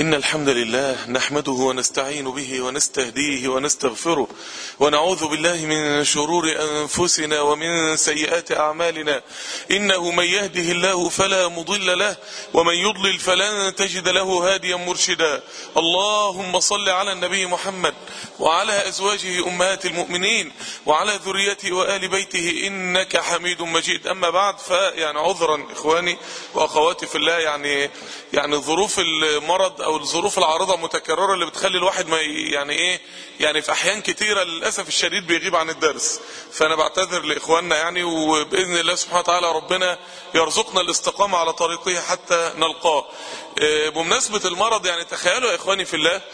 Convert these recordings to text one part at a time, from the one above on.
إن الحمد لله نحمده ونستعين به ونستهديه ونستغفره ونعوذ بالله من شرور أنفسنا ومن سيئات أعمالنا إنه من يهده الله فلا مضل له ومن يضلل فلن تجد له هاديا مرشدا اللهم صل على النبي محمد وعلى أزواجه أمهات المؤمنين وعلى ذريته وآل بيته إنك حميد مجيد أما بعد فيعني عذرا إخواني وأخواتي في الله يعني يعني ظروف المرض او الظروف العارضه متكرره اللي بتخلي الواحد ما يعني ايه يعني في احيان كتيره للاسف الشديد بيغيب عن الدرس فانا بعتذر لاخواننا يعني وباذن الله سبحانه وتعالى ربنا يرزقنا الاستقامه على طريقه حتى نلقاه بمناسبه المرض يعني تخيلوا يا اخواني في الله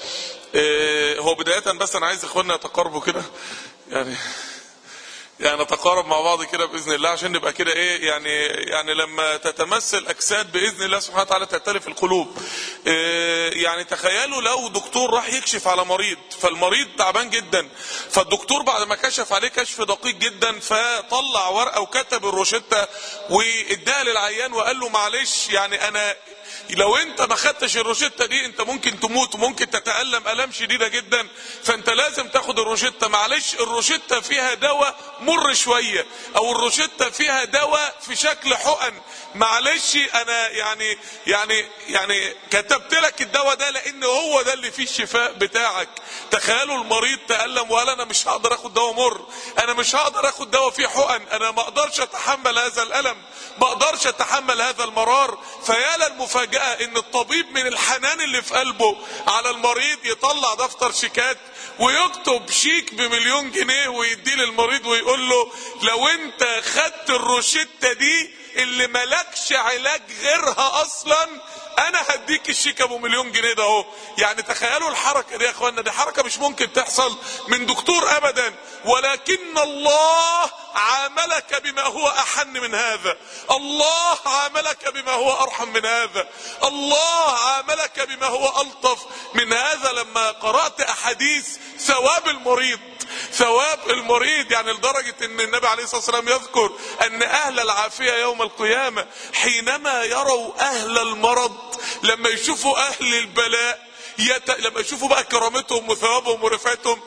هو بدايه بس انا عايز اخواننا يتقربوا كده يعني يعني نتقارب مع بعض كده باذن الله عشان نبقى كده ايه يعني يعني لما تتمثل اجساد باذن الله سبحانه وتعالى تختلف القلوب إيه يعني تخيلوا لو دكتور راح يكشف على مريض فالمريض تعبان جدا فالدكتور بعد ما كشف عليه كشف دقيق جدا فطلع ورقه وكتب الروشته واداها للعيان وقال له معلش يعني انا لو انت ما خدتش الروشته دي انت ممكن تموت وممكن تتالم الام شديده جدا فانت لازم تاخد الروشته معلش الروشته فيها دواء مر شويه او الروشته فيها دواء في شكل حقن معلش انا يعني يعني يعني كتبت لك الدواء ده لان هو ده اللي فيه الشفاء بتاعك تخيلوا المريض تالم وقال انا مش هقدر اخد دواء مر انا مش هقدر اخد دواء فيه حقن انا ما اقدرش اتحمل هذا الالم ما اقدرش اتحمل هذا المرار فيا للمفاجاه ان الطبيب من الحنان اللي في قلبه على المريض يطلع دفتر شيكات ويكتب شيك بمليون جنيه ويديه للمريض ويقول له لو انت خدت الروشته دي اللي ملكش علاج غيرها اصلا انا هديك الشيك ابو مليون جنيه ده اهو يعني تخيلوا الحركه دي يا اخوانا دي حركه مش ممكن تحصل من دكتور ابدا ولكن الله عاملك بما هو احن من هذا الله عاملك بما هو ارحم من هذا الله عاملك بما هو الطف من هذا لما قرات احاديث ثواب المريض ثواب المريض يعني لدرجة ان النبي عليه الصلاة والسلام يذكر ان اهل العافية يوم القيامة حينما يروا اهل المرض لما يشوفوا اهل البلاء يت... لما يشوفوا بقى كرامتهم وثوابهم ورفعتهم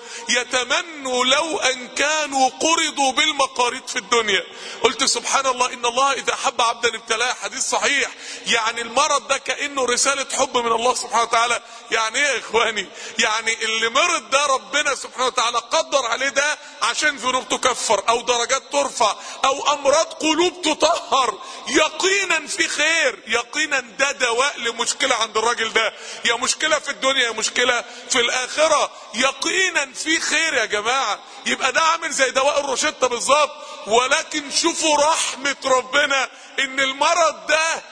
يتمنوا لو ان كانوا قرضوا بالمقاريض في الدنيا قلت سبحان الله ان الله اذا حب عبدا ابتلاه حديث صحيح يعني المرض ده كانه رساله حب من الله سبحانه وتعالى يعني ايه يا اخواني يعني اللي مرض ده ربنا سبحانه وتعالى قدر عليه ده عشان ذنوب تكفر او درجات ترفع او امراض قلوب تطهر يقينا في خير يقينا ده دواء لمشكله عند الراجل ده يا مشكله في الدنيا مشكلة في الآخرة يقينا في خير يا جماعة يبقى ده عامل زي دواء الروشتة بالظبط ولكن شوفوا رحمة ربنا ان المرض ده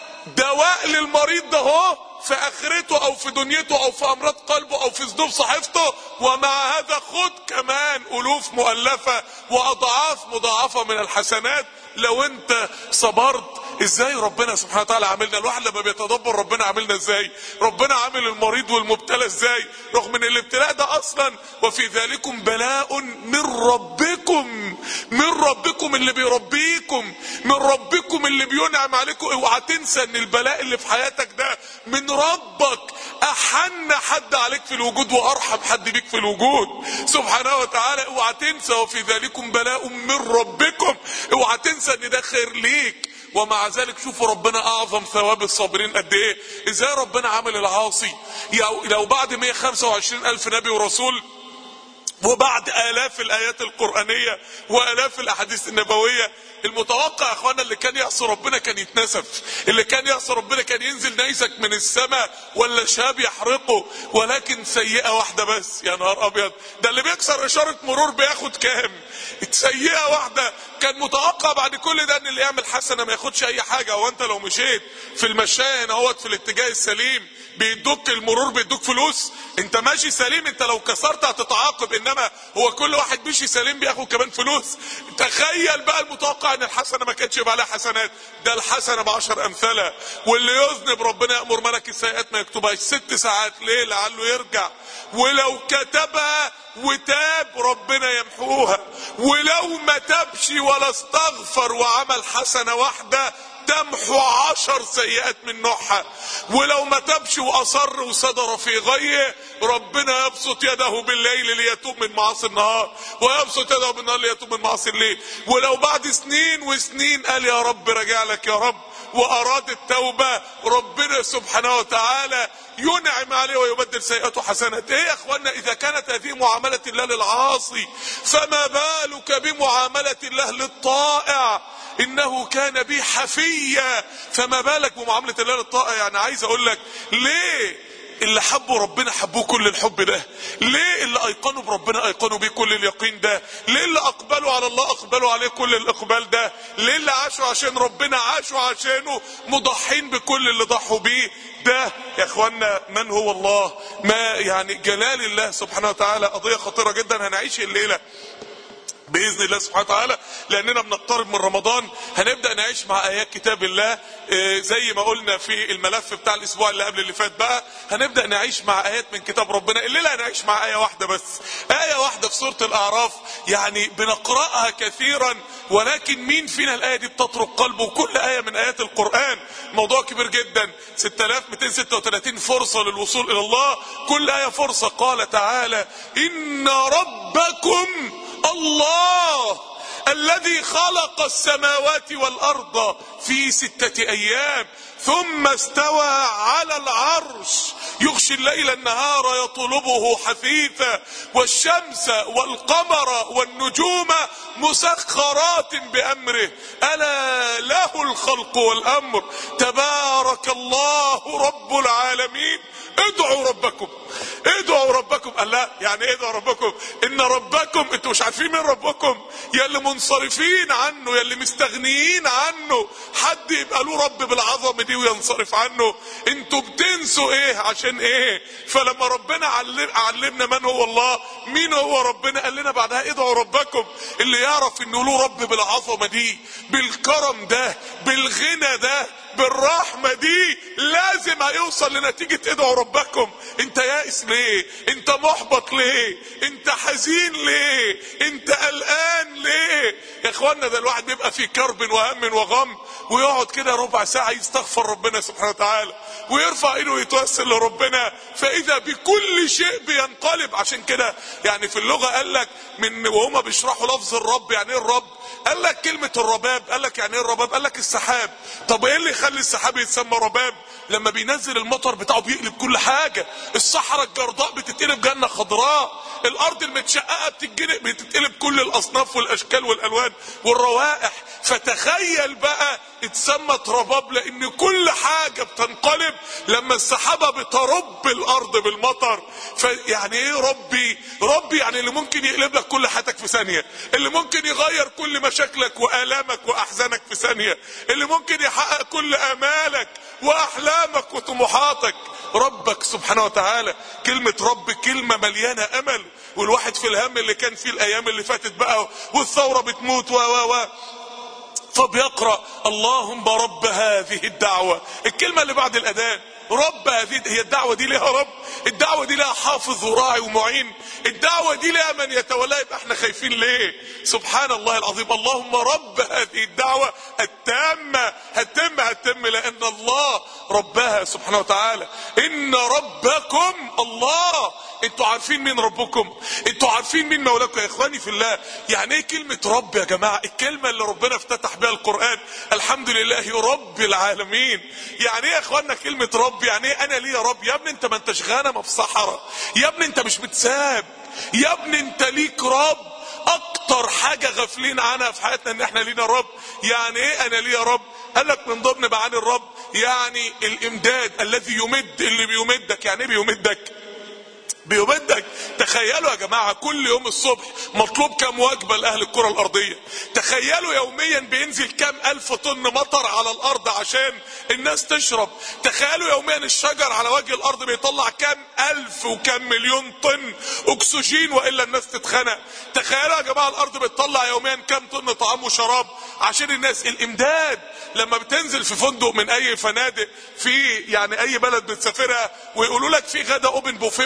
دواء للمريض ده هو في اخرته او في دنيته او في امراض قلبه او في ذنوب صحيفته ومع هذا خد كمان الوف مؤلفة واضعاف مضاعفة من الحسنات لو انت صبرت ازاي ربنا سبحانه وتعالى عاملنا الواحد لما بيتدبر ربنا عاملنا ازاي ربنا عامل المريض والمبتلى ازاي رغم ان الابتلاء ده اصلا وفي ذلكم بلاء من ربكم من ربكم اللي بيربيكم من ربكم اللي بينعم عليكم اوعى تنسى ان البلاء اللي في حياتك ده من ربك احن حد عليك في الوجود وارحم حد بيك في الوجود سبحانه وتعالى اوعى تنسى وفي ذلكم بلاء من ربكم اوعى تنسى ان ده خير ليك ومع ذلك شوفوا ربنا اعظم ثواب الصابرين قد ايه ازاي ربنا عامل العاصي لو بعد 125 الف نبي ورسول وبعد الاف الايات القرآنية والاف الاحاديث النبوية المتوقع يا اخوانا اللي كان يعصي ربنا كان يتنسف اللي كان يعصي ربنا كان ينزل نيسك من السماء ولا شاب يحرقه ولكن سيئة واحدة بس يا نهار ابيض ده اللي بيكسر اشارة مرور بياخد كام سيئة واحدة كان متوقع بعد كل ده ان اللي يعمل حسنة ما ياخدش اي حاجة هو انت لو مشيت في المشاية هنا هوت في الاتجاه السليم بيدوك المرور بيدوك فلوس انت ماشي سليم انت لو كسرت هتتعاقب انما هو كل واحد مشي سليم بياخد كمان فلوس تخيل بقى المتوقع ان الحسنه ما كانتش يبقى عليها حسنات ده الحسنه بعشر امثالها واللي يذنب ربنا يامر ملك السيئات ما يكتبهاش ست ساعات ليه لعله يرجع ولو كتبها وتاب ربنا يمحوها ولو ما تابش ولا استغفر وعمل حسنة واحدة تمحو عشر سيئات من نوعها ولو ما تبش واصر وصدر في غيه ربنا يبسط يده بالليل ليتوب من معاصي النهار ويبسط يده بالنهار ليتوب من معاصي الليل ولو بعد سنين وسنين قال يا رب رجع لك يا رب واراد التوبه ربنا سبحانه وتعالى ينعم عليه ويبدل سيئاته حسنات ايه يا اخوانا اذا كانت هذه معامله الله للعاصي فما بالك بمعامله الله للطائع انه كان بي حفيا فما بالك بمعامله الله للطائع يعني عايز اقول لك ليه اللي حبوا ربنا حبوه كل الحب ده ليه اللي ايقنوا بربنا ايقنوا بيه كل اليقين ده ليه اللي اقبلوا على الله اقبلوا عليه كل الاقبال ده ليه اللي عاشوا عشان ربنا عاشوا عشانه مضحين بكل اللي ضحوا بيه ده يا اخوانا من هو الله ما يعني جلال الله سبحانه وتعالى قضيه خطيره جدا هنعيش الليله باذن الله سبحانه وتعالى لاننا بنقترب من رمضان هنبدا نعيش مع ايات كتاب الله آه، زي ما قلنا في الملف بتاع الاسبوع اللي قبل اللي فات بقى هنبدا نعيش مع ايات من كتاب ربنا الليله هنعيش مع ايه واحده بس ايه واحده في سوره الاعراف يعني بنقراها كثيرا ولكن مين فينا الايه دي بتطرق قلبه وكل ايه من ايات القران موضوع كبير جدا 6236 فرصه للوصول الى الله كل ايه فرصه قال تعالى ان ربكم الله الذي خلق السماوات والارض في سته ايام ثم استوى على العرش يغشي الليل النهار يطلبه حثيثا والشمس والقمر والنجوم مسخرات بامره الا له الخلق والامر تبارك الله رب العالمين ادعوا ربكم ادعوا ربكم قال لا يعني ايه ادعوا ربكم ان ربكم انتوا مش عارفين مين ربكم يا اللي منصرفين عنه يا اللي مستغنيين عنه حد يبقى له رب بالعظمه دي وينصرف عنه انتوا بتنسوا ايه عشان ايه فلما ربنا علم علمنا من هو الله مين هو ربنا قال لنا بعدها ادعوا ربكم اللي يعرف انه له رب بالعظمه دي بالكرم ده بالغنى ده بالرحمة دي لازم هيوصل لنتيجة ادعوا ربكم انت يائس ليه انت محبط ليه انت حزين ليه انت قلقان ليه يا اخوانا ده الواحد بيبقى في كرب وهم وغم ويقعد كده ربع ساعة يستغفر ربنا سبحانه وتعالى ويرفع ايده ويتوسل لربنا فاذا بكل شيء بينقلب عشان كده يعني في اللغة قال لك من وهما بيشرحوا لفظ الرب يعني ايه الرب قال لك كلمة الرباب قال لك يعني ايه الرباب قال لك السحاب طب ايه اللي يخلي السحاب يتسمى رباب لما بينزل المطر بتاعه بيقلب كل حاجة الصحراء الجرداء بتتقلب جنة خضراء الارض المتشققة بتتجنق بتتقلب كل الاصناف والاشكال والالوان والروائح فتخيل بقى اتسمت رباب لان كل حاجة بتنقلب لما السحابة بترب الارض بالمطر فيعني ايه ربي ربي يعني اللي ممكن يقلب لك كل حياتك في ثانية اللي ممكن يغير كل مشاكلك والامك واحزانك في ثانية اللي ممكن يحقق كل امالك واحلامك وطموحاتك ربك سبحانه وتعالى كلمة رب كلمة مليانة امل والواحد في الهم اللي كان فيه الايام اللي فاتت بقى والثورة بتموت و و و فبيقرأ اللهم رب هذه الدعوة الكلمة اللي بعد الأذان رب هذه هي الدعوة دي ليها رب الدعوة دي لها حافظ وراعي ومعين الدعوة دي لها من يتولاها يبقى احنا خايفين ليه سبحان الله العظيم اللهم رب هذه الدعوة التامة هتم هتم لأن الله ربها سبحانه وتعالى إن ربكم الله انتوا عارفين مين ربكم انتوا عارفين مين مولاكم يا اخواني في الله يعني ايه كلمة رب يا جماعة الكلمة اللي ربنا افتتح بها القرآن الحمد لله رب العالمين يعني ايه يا اخوانا كلمة رب يعني ايه انا ليه يا رب يا ابني انت ما انتش غنمة في صحراء يا ابني انت مش متساب يا ابني انت ليك رب اكتر حاجة غافلين عنها في حياتنا ان احنا لينا رب يعني ايه انا ليه يا رب قال لك من ضمن معاني الرب يعني الامداد الذي يمد اللي بيمدك يعني ايه بيمدك بيمدك تخيلوا يا جماعة كل يوم الصبح مطلوب كام وجبة لأهل الكرة الأرضية تخيلوا يوميا بينزل كام ألف طن مطر على الأرض عشان الناس تشرب تخيلوا يوميا الشجر على وجه الأرض بيطلع كام ألف وكام مليون طن أكسجين وإلا الناس تتخنق تخيلوا يا جماعة الأرض بتطلع يوميا كام طن طعام وشراب عشان الناس الإمداد لما بتنزل في فندق من أي فنادق في يعني أي بلد بتسافرها ويقولوا لك في غدا أوبن بوفيه ولا فطار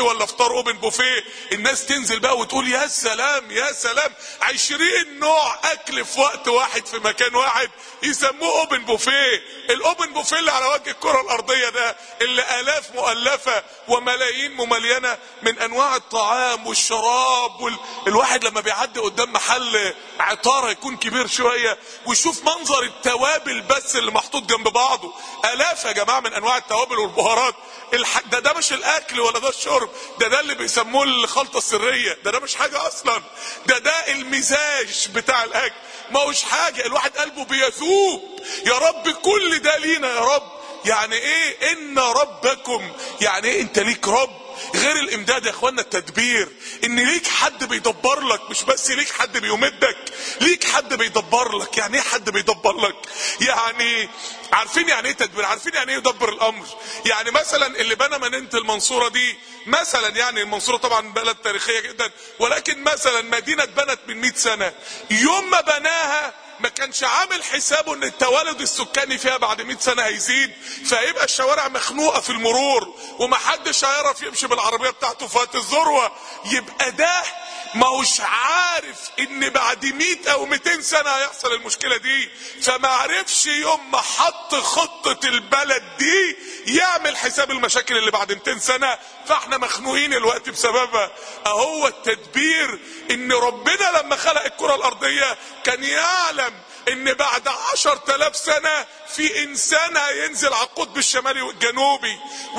افطار اوبن بوفيه الناس تنزل بقى وتقول يا سلام يا سلام عشرين نوع اكل في وقت واحد في مكان واحد يسموه اوبن بوفيه الاوبن بوفيه اللي على وجه الكره الارضيه ده اللي الاف مؤلفه وملايين مملينه من انواع الطعام والشراب وال... الواحد لما بيعدي قدام محل عطاره يكون كبير شويه ويشوف منظر التوابل بس اللي محطوط جنب بعضه الاف يا جماعه من انواع التوابل والبهارات الح... ده ده مش الاكل ولا ده الشرب ده ده اللي بيسموه الخلطه السريه ده ده مش حاجه اصلا ده ده المزاج بتاع الاكل ما هوش حاجه الواحد قلبه بيذوب يا رب كل ده لينا يا رب يعني ايه ان ربكم يعني ايه انت ليك رب غير الامداد يا اخوانا التدبير ان ليك حد بيدبر لك مش بس ليك حد بيمدك ليك حد بيدبر لك يعني ايه حد بيدبر لك يعني عارفين يعني ايه تدبير عارفين يعني ايه يدبر الامر يعني مثلا اللي بنى مدينه المنصوره دي مثلا يعني المنصوره طبعا بلد تاريخيه جدا ولكن مثلا مدينه اتبنت من 100 سنه يوم ما بناها ما كانش عامل حسابه ان التوالد السكاني فيها بعد 100 سنه هيزيد فهيبقى الشوارع مخنوقه في المرور ومحدش هيعرف يمشي بالعربيه بتاعته في وقت الذروه يبقى ده ما هوش عارف ان بعد 100 او 200 سنه هيحصل المشكله دي فما عرفش يوم ما حط خطه البلد دي يعمل حساب المشاكل اللي بعد 200 سنه فاحنا مخنوقين الوقت بسببها اهو التدبير ان ربنا لما خلق الكره الارضيه كان يعلم ان بعد عشر تلاف سنة في انسان هينزل على القطب الشمالي والجنوبي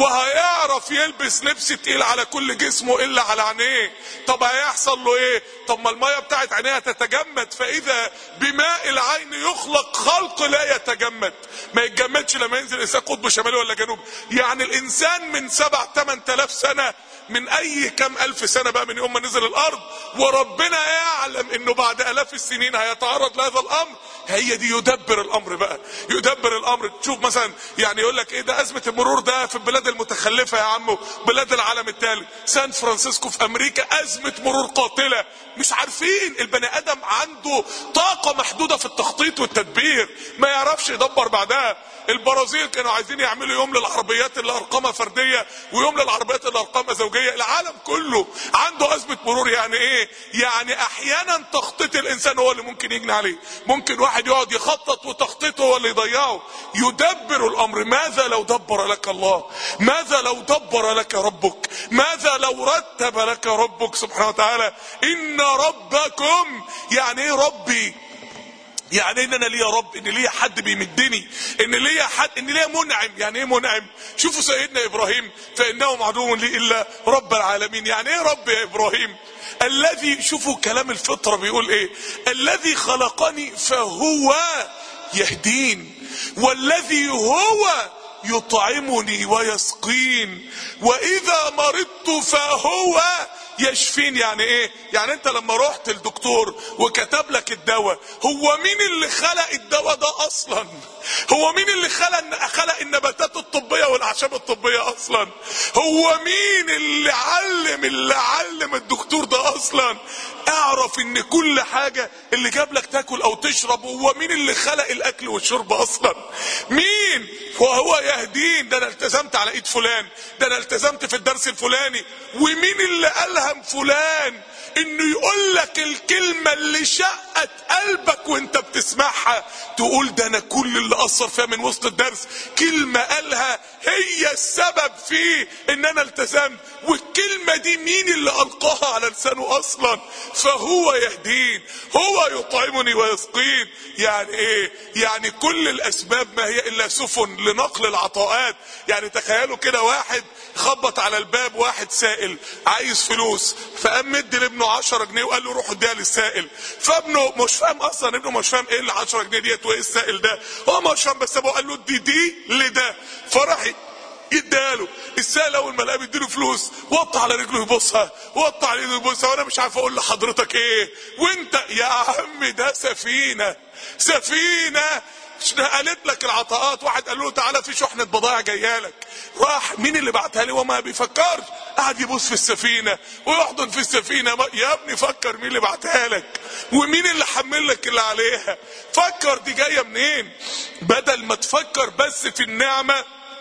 وهيعرف يلبس لبس تقيل على كل جسمه الا على عينيه طب هيحصل له ايه طب ما المية بتاعت عينيها تتجمد فاذا بماء العين يخلق خلق لا يتجمد ما يتجمدش لما ينزل انسان قطب شمالي ولا جنوبي يعني الانسان من سبع تمن تلاف سنة من اي كم الف سنة بقى من يوم ما نزل الارض وربنا يعلم انه بعد الاف السنين هيتعرض لهذا الامر هي دي يدبر الامر بقى يدبر الامر تشوف مثلا يعني يقول لك ايه ده ازمه المرور ده في البلاد المتخلفه يا عمو بلاد العالم الثالث سان فرانسيسكو في امريكا ازمه مرور قاتله مش عارفين البني ادم عنده طاقه محدوده في التخطيط والتدبير ما يعرفش يدبر بعدها البرازيل كانوا عايزين يعملوا يوم للعربيات اللي ارقامها فرديه ويوم للعربيات اللي ارقامها زوجيه العالم كله عنده ازمه مرور يعني ايه يعني احيانا تخطيط الانسان هو اللي ممكن يجني عليه ممكن واحد يقعد يخطط وتخطيطه هو اللي يضيعه يدبر الامر ماذا لو دبر لك الله ماذا لو دبر لك ربك ماذا لو رتب لك ربك سبحانه وتعالى ان ربكم يعني ايه ربي يعني ان انا ليا رب ان ليا حد بيمدني ان ليا حد ان ليا منعم يعني ايه منعم شوفوا سيدنا ابراهيم فانه عدو لي الا رب العالمين يعني ايه رب يا ابراهيم الذي شوفوا كلام الفطرة بيقول ايه الذي خلقني فهو يهدين والذي هو يطعمني ويسقين واذا مرضت فهو يشفين يعني ايه يعني انت لما رحت الدكتور وكتب لك الدواء هو مين اللي خلق الدواء ده اصلا هو مين اللي خلق خلق النباتات الطبيه والاعشاب الطبيه اصلا هو مين اللي علم اللي علم الدكتور ده اصلا اعرف ان كل حاجه اللي جاب لك تاكل او تشرب هو مين اللي خلق الاكل والشرب اصلا مين وهو يهدين ده انا التزمت على ايد فلان ده انا التزمت في الدرس الفلاني ومين اللي الهم فلان انه يقول لك الكلمة اللي شقت قلبك وانت بتسمعها تقول ده انا كل اللي اثر فيها من وسط الدرس كلمة قالها هي السبب في ان انا التزمت والكلمة دي مين اللي القاها على لسانه اصلا فهو يهدين هو يطعمني ويسقين يعني ايه يعني كل الاسباب ما هي الا سفن لنقل العطاءات يعني تخيلوا كده واحد خبط على الباب واحد سائل عايز فلوس فقام مدي لابنه 10 جنيه وقال له روح اديها للسائل فابنه مش فاهم اصلا ابنه مش فاهم ايه ال 10 جنيه ديت وايه السائل ده هو مش فاهم بس ابوه قال له ادي دي لده فراح يديها السائل اول ما لقى بيديله فلوس وطى على رجله يبصها وطى على ايده يبصها وانا مش عارف اقول لحضرتك ايه وانت يا عم ده سفينه سفينه قالت لك العطاءات واحد قال له تعالى في شحنة بضائع جايه لك راح مين اللي بعتها لي وما بيفكرش قاعد يبص في السفينة ويحضن في السفينة يا ابني فكر مين اللي بعتها لك ومين اللي حمل لك اللي عليها فكر دي جاية منين بدل ما تفكر بس في النعمة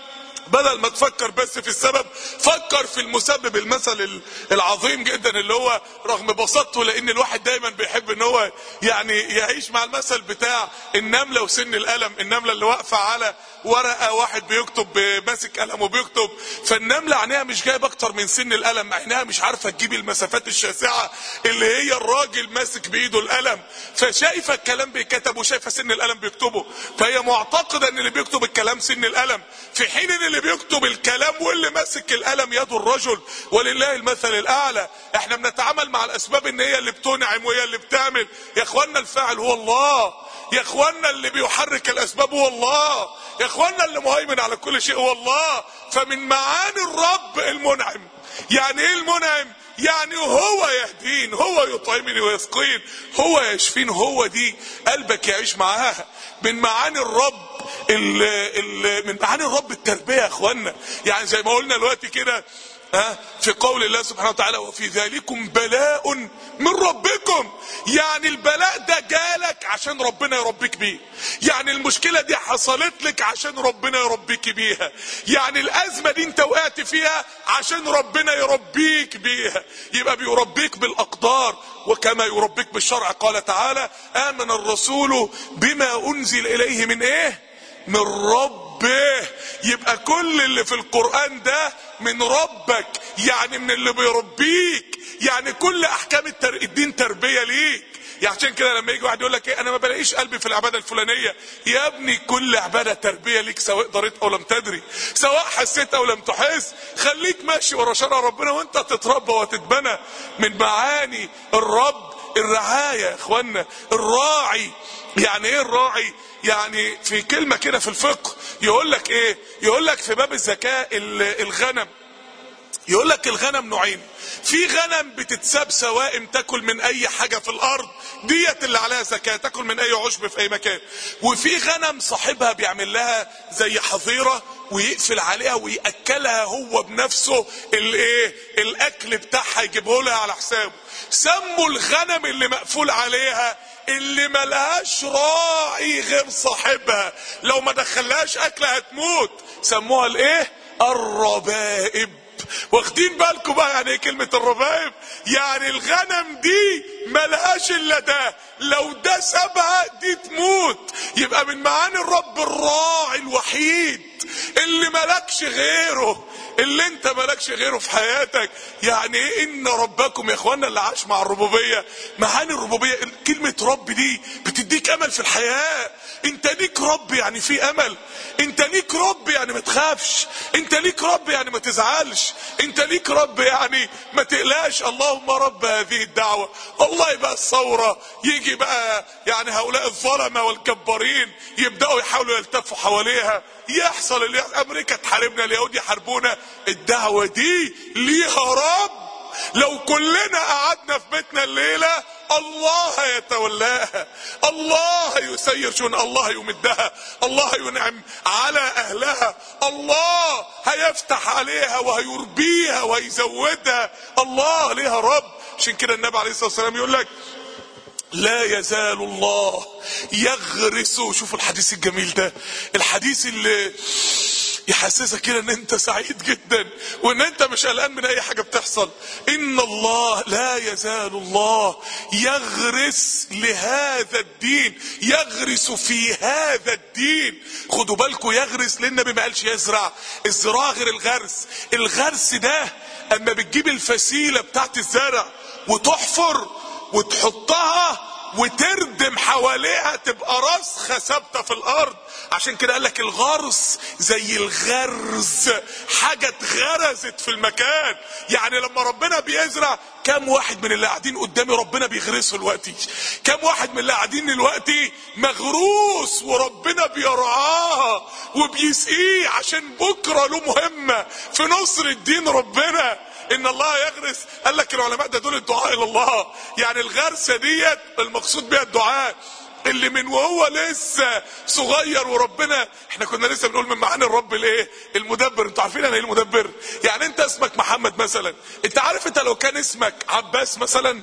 بدل ما تفكر بس في السبب فكر في المسبب المثل العظيم جدا اللي هو رغم بساطته لان الواحد دايما بيحب ان هو يعني يعيش مع المثل بتاع النمله وسن القلم النمله اللي واقفه على ورقه واحد بيكتب ماسك قلم وبيكتب فالنمله عينيها مش جايب اكتر من سن القلم عينيها مش عارفه تجيب المسافات الشاسعه اللي هي الراجل ماسك بايده القلم فشايفه الكلام بيتكتب وشايفه سن القلم بيكتبه فهي معتقده ان اللي بيكتب الكلام سن القلم في حين ان اللي بيكتب الكلام واللي ماسك القلم يد الرجل ولله المثل الاعلى احنا بنتعامل مع الاسباب ان هي اللي بتنعم وهي اللي بتعمل يا اخوانا الفاعل هو الله يا اخوانا اللي بيحرك الاسباب هو الله يا اخوانا اللي مهيمن على كل شيء هو الله فمن معاني الرب المنعم يعني ايه المنعم يعني هو يهدين هو يطعمني ويسقين هو يشفين هو دي قلبك يعيش معاها من معاني الرب ال ال من معاني الرب التربيه يا اخوانا يعني زي ما قلنا دلوقتي كده ها في قول الله سبحانه وتعالى وفي ذلكم بلاء من ربكم يعني البلاء ده جالك عشان ربنا يربيك بيه يعني المشكله دي حصلت لك عشان ربنا يربيك بيها يعني الازمه دي انت وقعت فيها عشان ربنا يربيك بيها يبقى بيربيك بالاقدار وكما يربيك بالشرع قال تعالى امن الرسول بما انزل اليه من ايه من ربه يبقى كل اللي في القرآن ده من ربك يعني من اللي بيربيك يعني كل احكام التر... الدين تربية ليك يعني عشان كده لما يجي واحد يقول لك ايه انا ما بلاقيش قلبي في العباده الفلانيه يا ابني كل عباده تربيه ليك سواء دريت او لم تدري سواء حسيت او لم تحس خليك ماشي ورا شرع ربنا وانت تتربى وتتبنى من معاني الرب الرعايه يا اخوانا الراعي يعني ايه الراعي يعني في كلمة كده في الفقه يقول لك ايه يقول لك في باب الزكاة الغنم يقول لك الغنم نوعين في غنم بتتساب سوائم تاكل من اي حاجة في الارض ديت اللي عليها زكاة تاكل من اي عشب في اي مكان وفي غنم صاحبها بيعمل لها زي حظيرة ويقفل عليها ويأكلها هو بنفسه الايه الاكل بتاعها يجيبه لها على حسابه سموا الغنم اللي مقفول عليها اللي ملهاش راعي غير صاحبها لو ما دخلهاش اكل هتموت سموها الايه الربائب واخدين بالكم بقى يعني ايه كلمة الربائب يعني الغنم دي ملهاش الا ده لو ده سابها دي تموت يبقى من معاني الرب الراعي الوحيد اللي ملكش غيره اللي انت مالكش غيره في حياتك يعني ايه ان ربكم يا اخوانا اللي عاش مع الربوبيه معاني الربوبيه كلمه رب دي بتديك امل في الحياه انت ليك رب يعني في امل انت ليك رب يعني ما تخافش انت ليك رب يعني ما تزعلش انت ليك رب يعني ما تقلقش اللهم رب هذه الدعوه والله بقى الثوره يجي بقى يعني هؤلاء الظلمه والجبارين يبداوا يحاولوا يلتفوا حواليها يحصل اللي يحصل. امريكا تحاربنا اليهود يحاربونا الدعوه دي ليها رب لو كلنا قعدنا في بيتنا الليله الله يتولاها الله يسير شؤون الله يمدها الله ينعم على اهلها الله هيفتح عليها وهيربيها وهيزودها الله ليها رب عشان كده النبي عليه الصلاه والسلام يقول لك لا يزال الله يغرس شوفوا الحديث الجميل ده الحديث اللي يحسسك كده ان انت سعيد جدا وان انت مش قلقان من اي حاجه بتحصل ان الله لا يزال الله يغرس لهذا الدين يغرس في هذا الدين خدوا بالكم يغرس لان النبي ما قالش يزرع الزراعه غير الغرس الغرس ده اما بتجيب الفسيله بتاعت الزرع وتحفر وتحطها وتردم حواليها تبقى راسخه ثابته في الارض عشان كده قال لك الغرس زي الغرز حاجه اتغرزت في المكان يعني لما ربنا بيزرع كم واحد من اللي قاعدين قدامي ربنا بيغرسه دلوقتي كم واحد من اللي قاعدين دلوقتي مغروس وربنا بيرعاه وبيسقيه عشان بكره له مهمه في نصر الدين ربنا ان الله يغرس قال لك العلماء ده دول الدعاء الى الله يعني الغرسه ديت المقصود بها الدعاء اللي من وهو لسه صغير وربنا احنا كنا لسه بنقول من معاني الرب الايه المدبر انتوا عارفين انا ايه المدبر يعني انت اسمك محمد مثلا انت عارف انت لو كان اسمك عباس مثلا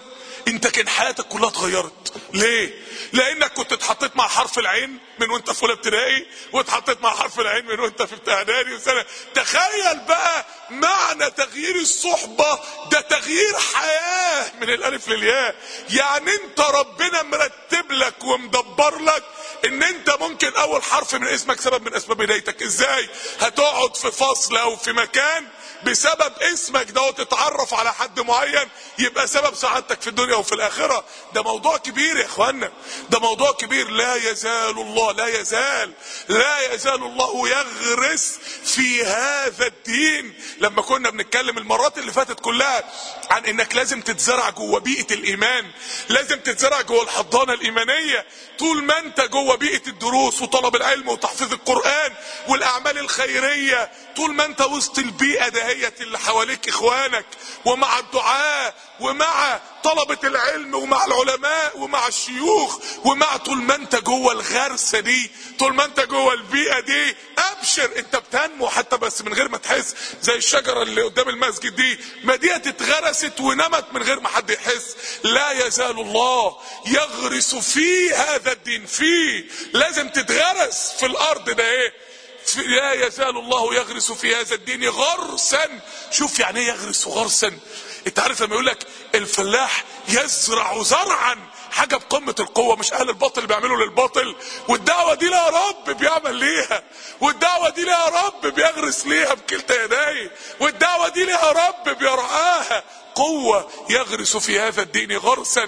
انت كان حياتك كلها اتغيرت ليه لانك كنت اتحطيت مع حرف العين من وانت في اولى ابتدائي واتحطيت مع حرف العين من وانت في اعدادي وسنه تخيل بقى معنى تغيير الصحبه ده تغيير حياه من الالف للياء يعني انت ربنا مرتب لك ومدبر لك ان انت ممكن اول حرف من اسمك سبب من اسباب بدايتك ازاي هتقعد في فصل او في مكان بسبب اسمك ده وتتعرف على حد معين يبقى سبب سعادتك في الدنيا وفي الاخره ده موضوع كبير يا اخوانا ده موضوع كبير لا يزال الله لا يزال لا يزال الله يغرس في هذا الدين لما كنا بنتكلم المرات اللي فاتت كلها عن انك لازم تتزرع جوه بيئه الايمان لازم تتزرع جوه الحضانه الايمانيه طول ما انت جوه بيئه الدروس وطلب العلم وتحفيظ القران والاعمال الخيريه طول ما انت وسط البيئه دهيت اللي حواليك اخوانك ومع الدعاء ومع طلبة العلم ومع العلماء ومع الشيوخ ومع طول ما انت جوه الغرسة دي طول ما انت جوه البيئة دي ابشر انت بتنمو حتى بس من غير ما تحس زي الشجرة اللي قدام المسجد دي ما دي اتغرست ونمت من غير ما حد يحس لا يزال الله يغرس في هذا الدين فيه لازم تتغرس في الارض ده ايه لا يزال الله يغرس في هذا الدين غرسا شوف يعني ايه يغرس غرسا انت عارف لما يقول لك الفلاح يزرع زرعا حاجه بقمه القوه مش اهل الباطل اللي بيعملوا للباطل والدعوه دي لها رب بيعمل ليها والدعوه دي لها رب بيغرس ليها بكلتا يديه والدعوه دي لها رب بيرعاها قوه يغرس في هذا الدين غرسا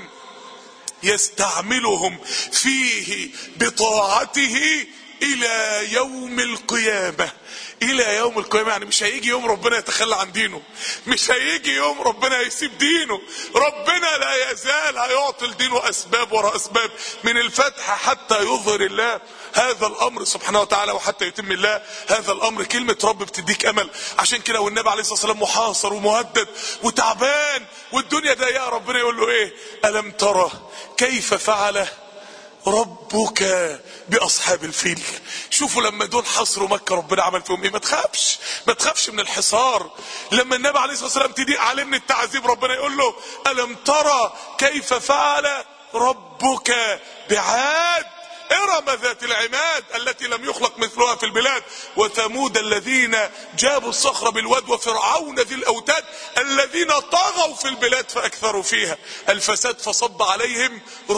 يستعملهم فيه بطاعته الى يوم القيامه الى يوم القيامه يعني مش هيجي يوم ربنا يتخلى عن دينه مش هيجي يوم ربنا يسيب دينه ربنا لا يزال هيعطي لدينه اسباب ورا اسباب من الفتح حتى يظهر الله هذا الامر سبحانه وتعالى وحتى يتم الله هذا الامر كلمه رب بتديك امل عشان كده والنبي عليه الصلاه والسلام محاصر ومهدد وتعبان والدنيا ضيقه ربنا يقول له ايه الم ترى كيف فعل ربك باصحاب الفيل شوفوا لما دول حصروا مكه ربنا عمل فيهم ايه ما تخافش ما تخافش من الحصار لما النبي عليه الصلاه والسلام تضيق عليه من التعذيب ربنا يقول له الم ترى كيف فعل ربك بعاد ارم ذات العماد التي لم يخلق مثلها في البلاد وثمود الذين جابوا الصخر بالواد وفرعون ذي الاوتاد الذين طغوا في البلاد فاكثروا فيها الفساد فصب عليهم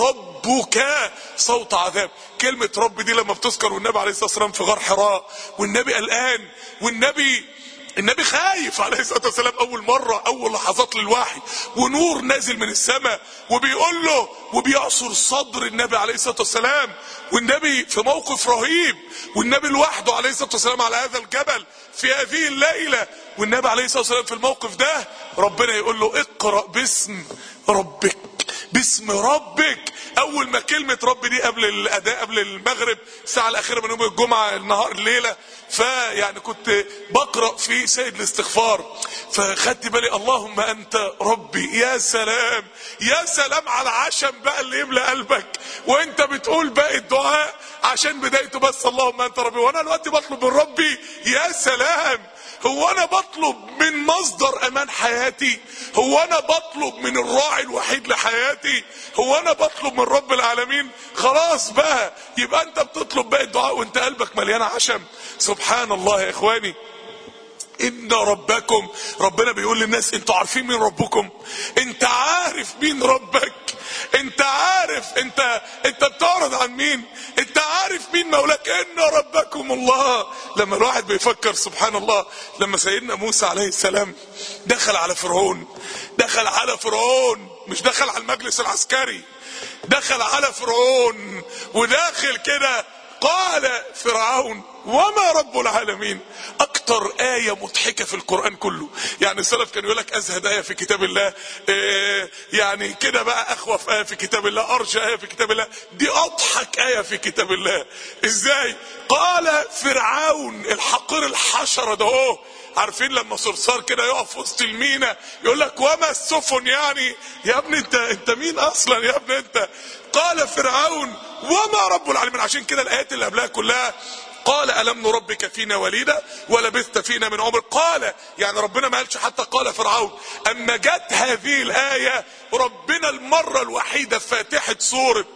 ربك صوت عذاب كلمة رب دي لما بتذكر والنبي عليه الصلاة والسلام في غار حراء والنبي قلقان والنبي النبي خايف عليه الصلاه والسلام اول مره اول لحظات للوحي ونور نازل من السماء وبيقول له وبيعصر صدر النبي عليه الصلاه والسلام والنبي في موقف رهيب والنبي لوحده عليه الصلاه والسلام على هذا الجبل في هذه الليله والنبي عليه الصلاه والسلام في الموقف ده ربنا يقول له اقرا باسم ربك باسم ربك اول ما كلمه رب دي قبل الاداء قبل المغرب الساعه الاخيره من يوم الجمعه النهار الليله فيعني كنت بقرا في سيد الاستغفار فخدت بالي اللهم انت ربي يا سلام يا سلام على العشم بقى اللي يملى قلبك وانت بتقول باقي الدعاء عشان بدايته بس اللهم انت ربي وانا دلوقتي بطلب من ربي يا سلام هو انا بطلب من مصدر امان حياتي هو انا بطلب من الراعي الوحيد لحياتي هو انا بطلب من رب العالمين خلاص بقى يبقى انت بتطلب باقي الدعاء وانت قلبك مليان عشم سبحان الله يا اخواني ان ربكم ربنا بيقول للناس انتوا عارفين مين ربكم انت عارف مين ربك انت عارف انت انت بتعرض عن مين انت عارف مين مولاك ان ربكم الله لما الواحد بيفكر سبحان الله لما سيدنا موسى عليه السلام دخل على فرعون دخل على فرعون مش دخل على المجلس العسكري دخل على فرعون وداخل كده قال فرعون وما رب العالمين اكتر آية مضحكة في القرآن كله يعني السلف كان يقول لك ازهد آية في كتاب الله إيه يعني كده بقى اخوف آية في كتاب الله ارجى آية في كتاب الله دي اضحك آية في كتاب الله ازاي قال فرعون الحقير الحشرة ده هو عارفين لما صرصار كده يقف في وسط المينا يقول لك وما السفن يعني يا ابني انت انت مين اصلا يا ابني انت قال فرعون وما رب العالمين عشان كده الايات اللي قبلها كلها قال الم نربك فينا وليدا ولبثت فينا من عمر قال يعني ربنا ما قالش حتى قال فرعون اما جت هذه الايه ربنا المره الوحيده في فاتحه سوره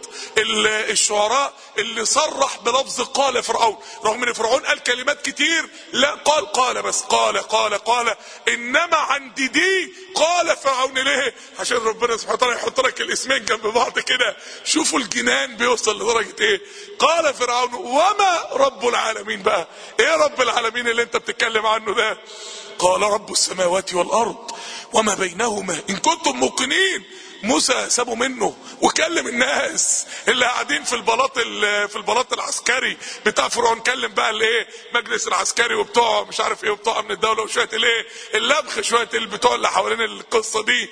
الشعراء اللي صرح بلفظ قال فرعون رغم ان فرعون قال كلمات كتير لا قال قال بس قال قال قال انما عندي دي قال فرعون ليه عشان ربنا سبحانه وتعالى يحط لك الاسمين جنب بعض كده شوفوا الجنان بيوصل لدرجه ايه قال فرعون وما رب العالمين بقى ايه رب العالمين اللي انت بتتكلم عنه ده قال رب السماوات والارض وما بينهما ان كنتم موقنين موسى سابوا منه وكلم الناس اللي قاعدين في البلاط في البلاط العسكري بتاع فرعون كلم بقى الايه مجلس العسكري وبتوع مش عارف ايه وبتوع من الدوله وشويه الايه اللبخ شويه البتوع اللي حوالين القصه دي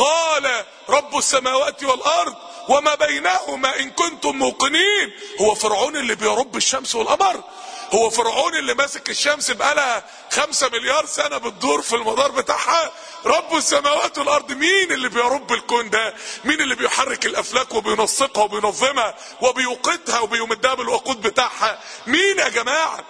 قال رب السماوات والارض وما بينهما ان كنتم موقنين هو فرعون اللي بيرب الشمس والقمر هو فرعون اللي ماسك الشمس بقالها خمسة مليار سنة بتدور في المدار بتاعها رب السماوات والأرض مين اللي بيرب الكون ده مين اللي بيحرك الأفلاك وبينسقها وبينظمها وبيوقتها وبيمدها بالوقود بتاعها مين يا جماعة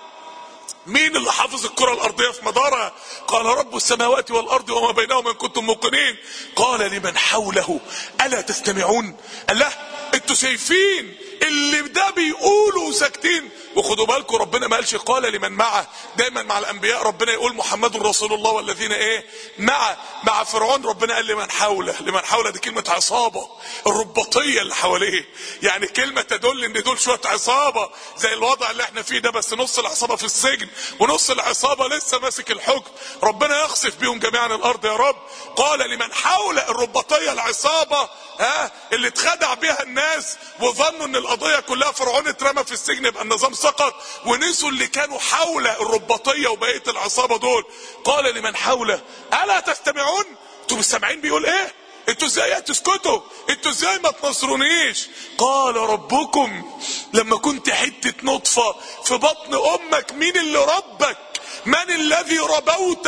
مين اللي حافظ الكرة الأرضية في مدارها قال رب السماوات والأرض وما بينهما إن كنتم موقنين قال لمن حوله ألا تستمعون قال له انتوا شايفين اللي ده بيقولوا ساكتين وخدوا بالكم ربنا ما قالش قال لمن معه دايما مع الانبياء ربنا يقول محمد رسول الله والذين ايه معه مع فرعون ربنا قال لمن حوله لمن حوله دي كلمه عصابه الرباطيه اللي حواليه يعني كلمه تدل ان دول شويه عصابه زي الوضع اللي احنا فيه ده بس نص العصابه في السجن ونص العصابه لسه ماسك الحكم ربنا يخسف بيهم جميعا الارض يا رب قال لمن حوله الرباطيه العصابه ها اللي اتخدع بيها الناس وظنوا ان القضيه كلها فرعون اترمى في السجن يبقى النظام سقط ونسوا اللي كانوا حول الرباطيه وبقيه العصابه دول قال لمن حوله الا تستمعون انتوا مش سامعين بيقول ايه انتوا ازاي تسكتوا انتوا ازاي ما تنصرونيش قال ربكم لما كنت حته نطفه في بطن امك مين اللي ربك من الذي ربوت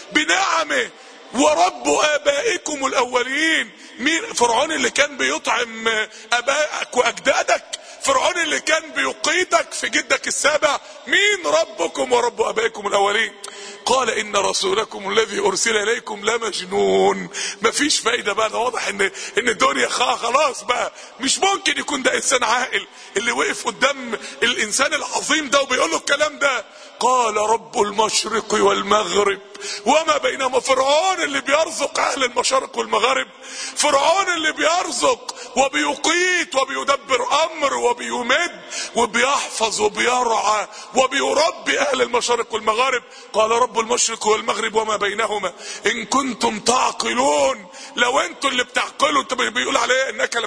بنعمه ورب ابائكم الاولين مين فرعون اللي كان بيطعم ابائك واجدادك فرعون اللي كان بيقيتك في جدك السابع مين ربكم ورب ابائكم الاولين قال ان رسولكم الذي ارسل اليكم لمجنون مفيش فايده بقى ده واضح ان ان الدنيا خلاص بقى مش ممكن يكون ده انسان عاقل اللي وقف قدام الانسان العظيم ده وبيقول له الكلام ده قال رب المشرق والمغرب وما بينهما فرعون اللي بيرزق اهل المشارق والمغارب فرعون اللي بيرزق وبيقيت وبيدبر امر وبيمد وبيحفظ وبيرعى وبيربي اهل المشارق والمغارب قال رب المشرق والمغرب وما بينهما ان كنتم تعقلون لو انتوا اللي بتعقلوا انت بيقول عليه انك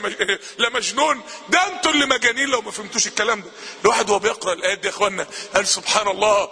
لمجنون ده انتوا اللي مجانين لو ما فهمتوش الكلام ده الواحد وهو بيقرا الايات دي يا اخوانا قال سبحان الله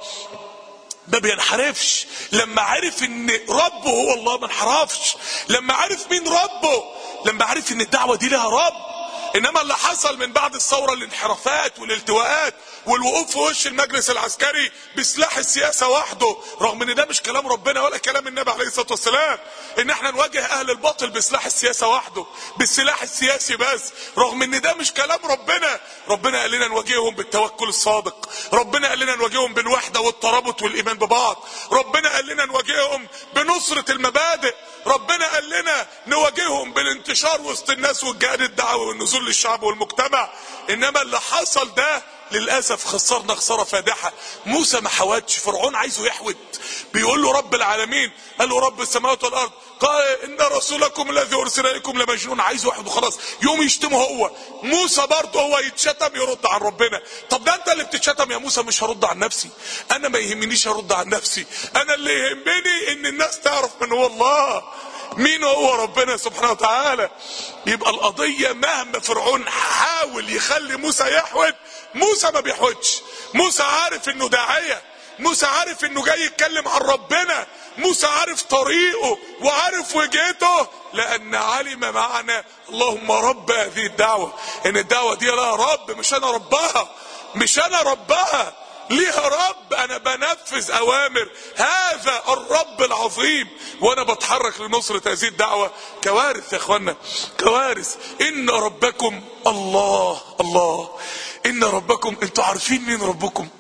ما بينحرفش لما عرف ان ربه هو الله ما انحرفش لما عرف مين ربه لما عرف ان الدعوه دي لها رب انما اللي حصل من بعد الثوره الانحرافات والالتواءات والوقوف في وش المجلس العسكري بسلاح السياسه وحده رغم ان ده مش كلام ربنا ولا كلام النبي عليه الصلاه والسلام ان احنا نواجه اهل الباطل بسلاح السياسه وحده بالسلاح السياسي بس رغم ان ده مش كلام ربنا ربنا قال لنا نواجههم بالتوكل الصادق ربنا قال لنا نواجههم بالوحده والترابط والايمان ببعض ربنا قال لنا نواجههم بنصره المبادئ ربنا قال لنا نواجههم بالانتشار وسط الناس والجهاد الدعوي والنزول للشعب والمجتمع انما اللي حصل ده للاسف خسرنا خساره فادحه موسى ما حاولش فرعون عايزه يحود بيقول له رب العالمين قال له رب السماوات والارض قال ان رسولكم الذي ارسل اليكم لمجنون عايز واحد وخلاص يوم يشتمه هو موسى برضه هو يتشتم يرد عن ربنا طب ده انت اللي بتتشتم يا موسى مش هرد عن نفسي انا ما يهمنيش ارد عن نفسي انا اللي يهمني ان الناس تعرف من هو الله مين هو ربنا سبحانه وتعالى يبقى القضية مهما فرعون حاول يخلي موسى يحود موسى ما بيحودش موسى عارف انه داعية موسى عارف انه جاي يتكلم عن ربنا موسى عارف طريقه وعارف وجهته لان علم معنى اللهم رب هذه الدعوة ان الدعوة دي لها رب مش انا ربها مش انا ربها ليها رب انا بنفذ اوامر هذا الرب العظيم وانا بتحرك لنصرة هذه الدعوة كوارث يا اخوانا كوارث ان ربكم الله الله ان ربكم انتوا عارفين مين ربكم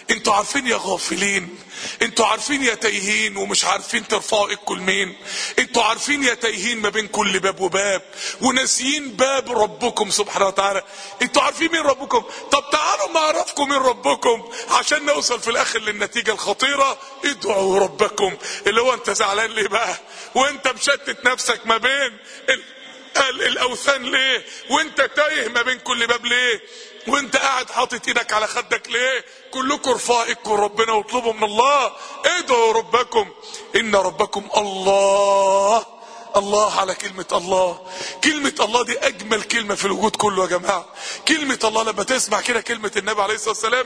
انتوا عارفين يا غافلين انتوا عارفين يا تايهين ومش عارفين ترفعوا ايدكم لمين انتوا عارفين يا تايهين ما بين كل باب وباب وناسيين باب ربكم سبحانه وتعالى انتوا عارفين مين ربكم طب تعالوا ما اعرفكم مين ربكم عشان نوصل في الاخر للنتيجه الخطيره ادعوا ربكم اللي هو انت زعلان ليه بقى وانت مشتت نفسك ما بين ال... ال... الاوثان ليه وانت تايه ما بين كل باب ليه وانت قاعد حاطط ايدك على خدك ليه كلكم ارفعوا ايدكم ربنا واطلبوا من الله ادعوا ربكم ان ربكم الله الله على كلمة الله كلمة الله دي اجمل كلمة في الوجود كله يا جماعة كلمة الله لما تسمع كده كلمة النبي عليه الصلاة والسلام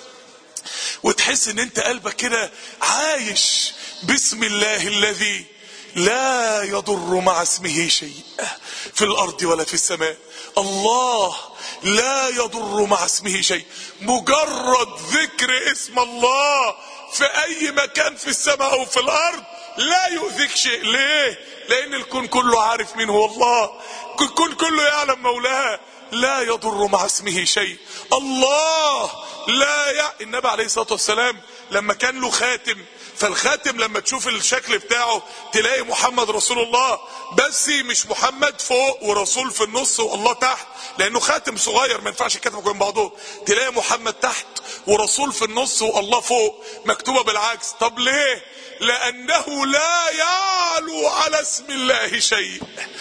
وتحس ان انت قلبك كده عايش بسم الله الذي لا يضر مع اسمه شيء في الارض ولا في السماء الله لا يضر مع اسمه شيء مجرد ذكر اسم الله في اي مكان في السماء او في الارض لا يؤذيك شيء ليه لان الكون كله عارف مين هو الله الكون كله يعلم مولاه لا يضر مع اسمه شيء الله لا ي... النبي عليه الصلاه والسلام لما كان له خاتم فالخاتم لما تشوف الشكل بتاعه تلاقي محمد رسول الله بس مش محمد فوق ورسول في النص والله تحت لانه خاتم صغير ما ينفعش يتكتب جنب بعضهم تلاقي محمد تحت ورسول في النص والله فوق مكتوبه بالعكس طب ليه لانه لا يعلو على اسم الله شيء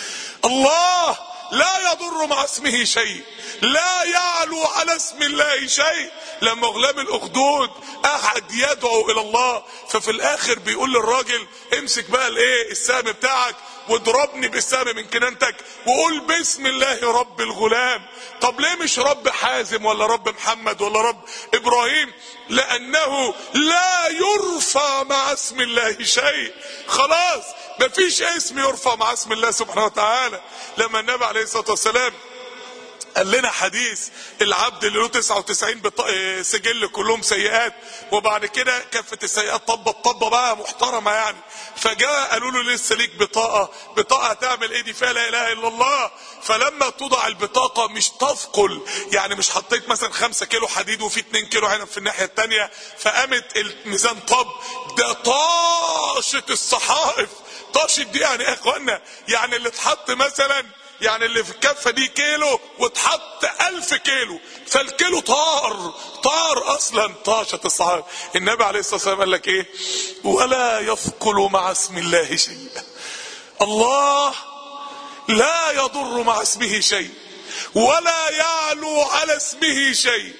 الله لا يضر مع اسمه شيء لا يعلو على اسم الله شيء لما غلام الاخدود قعد يدعو الى الله ففي الاخر بيقول للراجل امسك بقى الايه السهم بتاعك واضربني بالسهم من كنانتك وقول بسم الله رب الغلام طب ليه مش رب حازم ولا رب محمد ولا رب ابراهيم لانه لا يرفع مع اسم الله شيء خلاص مفيش اسم يرفع مع اسم الله سبحانه وتعالى لما النبي عليه الصلاه والسلام قال لنا حديث العبد اللي له 99 بط... سجل كلهم سيئات وبعد كده كفه السيئات طبت طبه بقى محترمه يعني فجاء قالوا له لسه ليك بطاقه بطاقه هتعمل ايه دي فيها لا اله الا الله فلما توضع البطاقه مش تثقل يعني مش حطيت مثلا 5 كيلو حديد وفي 2 كيلو عنب في الناحيه الثانيه فقامت الميزان طب ده طاشت الصحائف طاشت دي يعني ايه يا اخوانا يعني اللي اتحط مثلا يعني اللي في الكفه دي كيلو واتحط ألف كيلو فالكيلو طار طار اصلا طاشت الصحابه النبي عليه الصلاه والسلام قال لك ايه ولا يثقل مع اسم الله شيئا الله لا يضر مع اسمه شيء ولا يعلو على اسمه شيء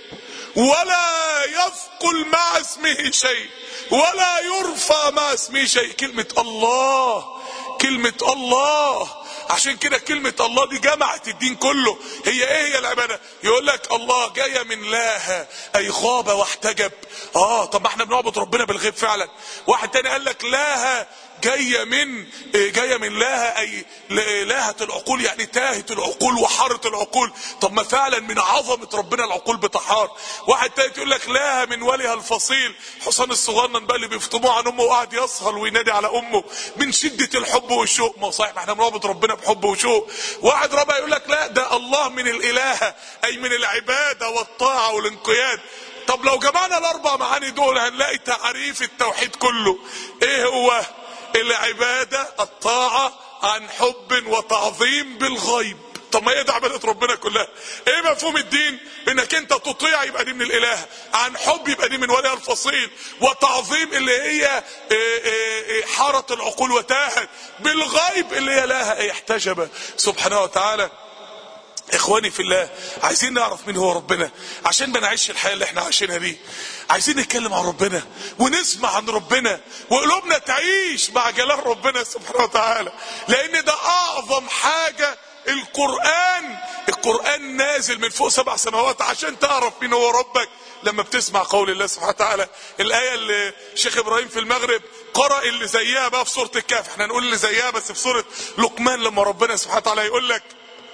ولا يثقل مع اسمه شيء ولا يرفع مع اسمه شيء كلمه الله كلمه الله عشان كده كلمة الله دي جمعت الدين كله هي ايه هي العبادة يقول لك الله جاية من لاها اي خاب واحتجب اه طب ما احنا بنعبد ربنا بالغيب فعلا واحد تاني قال لك لاها جاية من جاية من لاها اي لاهة العقول يعني تاهت العقول وحارت العقول طب ما فعلا من عظمة ربنا العقول بتحار واحد تالت يقول لك لاها من وليها الفصيل حسام الصغنن بقى اللي بيفطموه عن امه وقعد يسهر وينادي على امه من شدة الحب والشوق ما صحيح ما احنا بنعبد ربنا بحب وشوق واحد رابع يقول لك لا ده الله من الالهة اي من العبادة والطاعة والانقياد طب لو جمعنا الاربع معاني دول هنلاقي تعريف التوحيد كله ايه هو العبادة الطاعة عن حب وتعظيم بالغيب طب ما ايه ده عبادة ربنا كلها ايه مفهوم الدين انك انت تطيع يبقى دي من الاله عن حب يبقى دي من ولي الفصيل وتعظيم اللي هي إيه إيه حارت العقول وتاهت بالغيب اللي هي لها احتجب سبحانه وتعالى اخواني في الله عايزين نعرف مين هو ربنا عشان ما نعيش الحياه اللي احنا عايشينها دي عايزين نتكلم عن ربنا ونسمع عن ربنا وقلوبنا تعيش مع جلال ربنا سبحانه وتعالى لان ده اعظم حاجه القران القران نازل من فوق سبع سماوات عشان تعرف مين هو ربك لما بتسمع قول الله سبحانه وتعالى الايه اللي شيخ ابراهيم في المغرب قرأ اللي زيها بقى في سوره الكهف احنا نقول اللي زيها بس في سوره لقمان لما ربنا سبحانه وتعالى يقول لك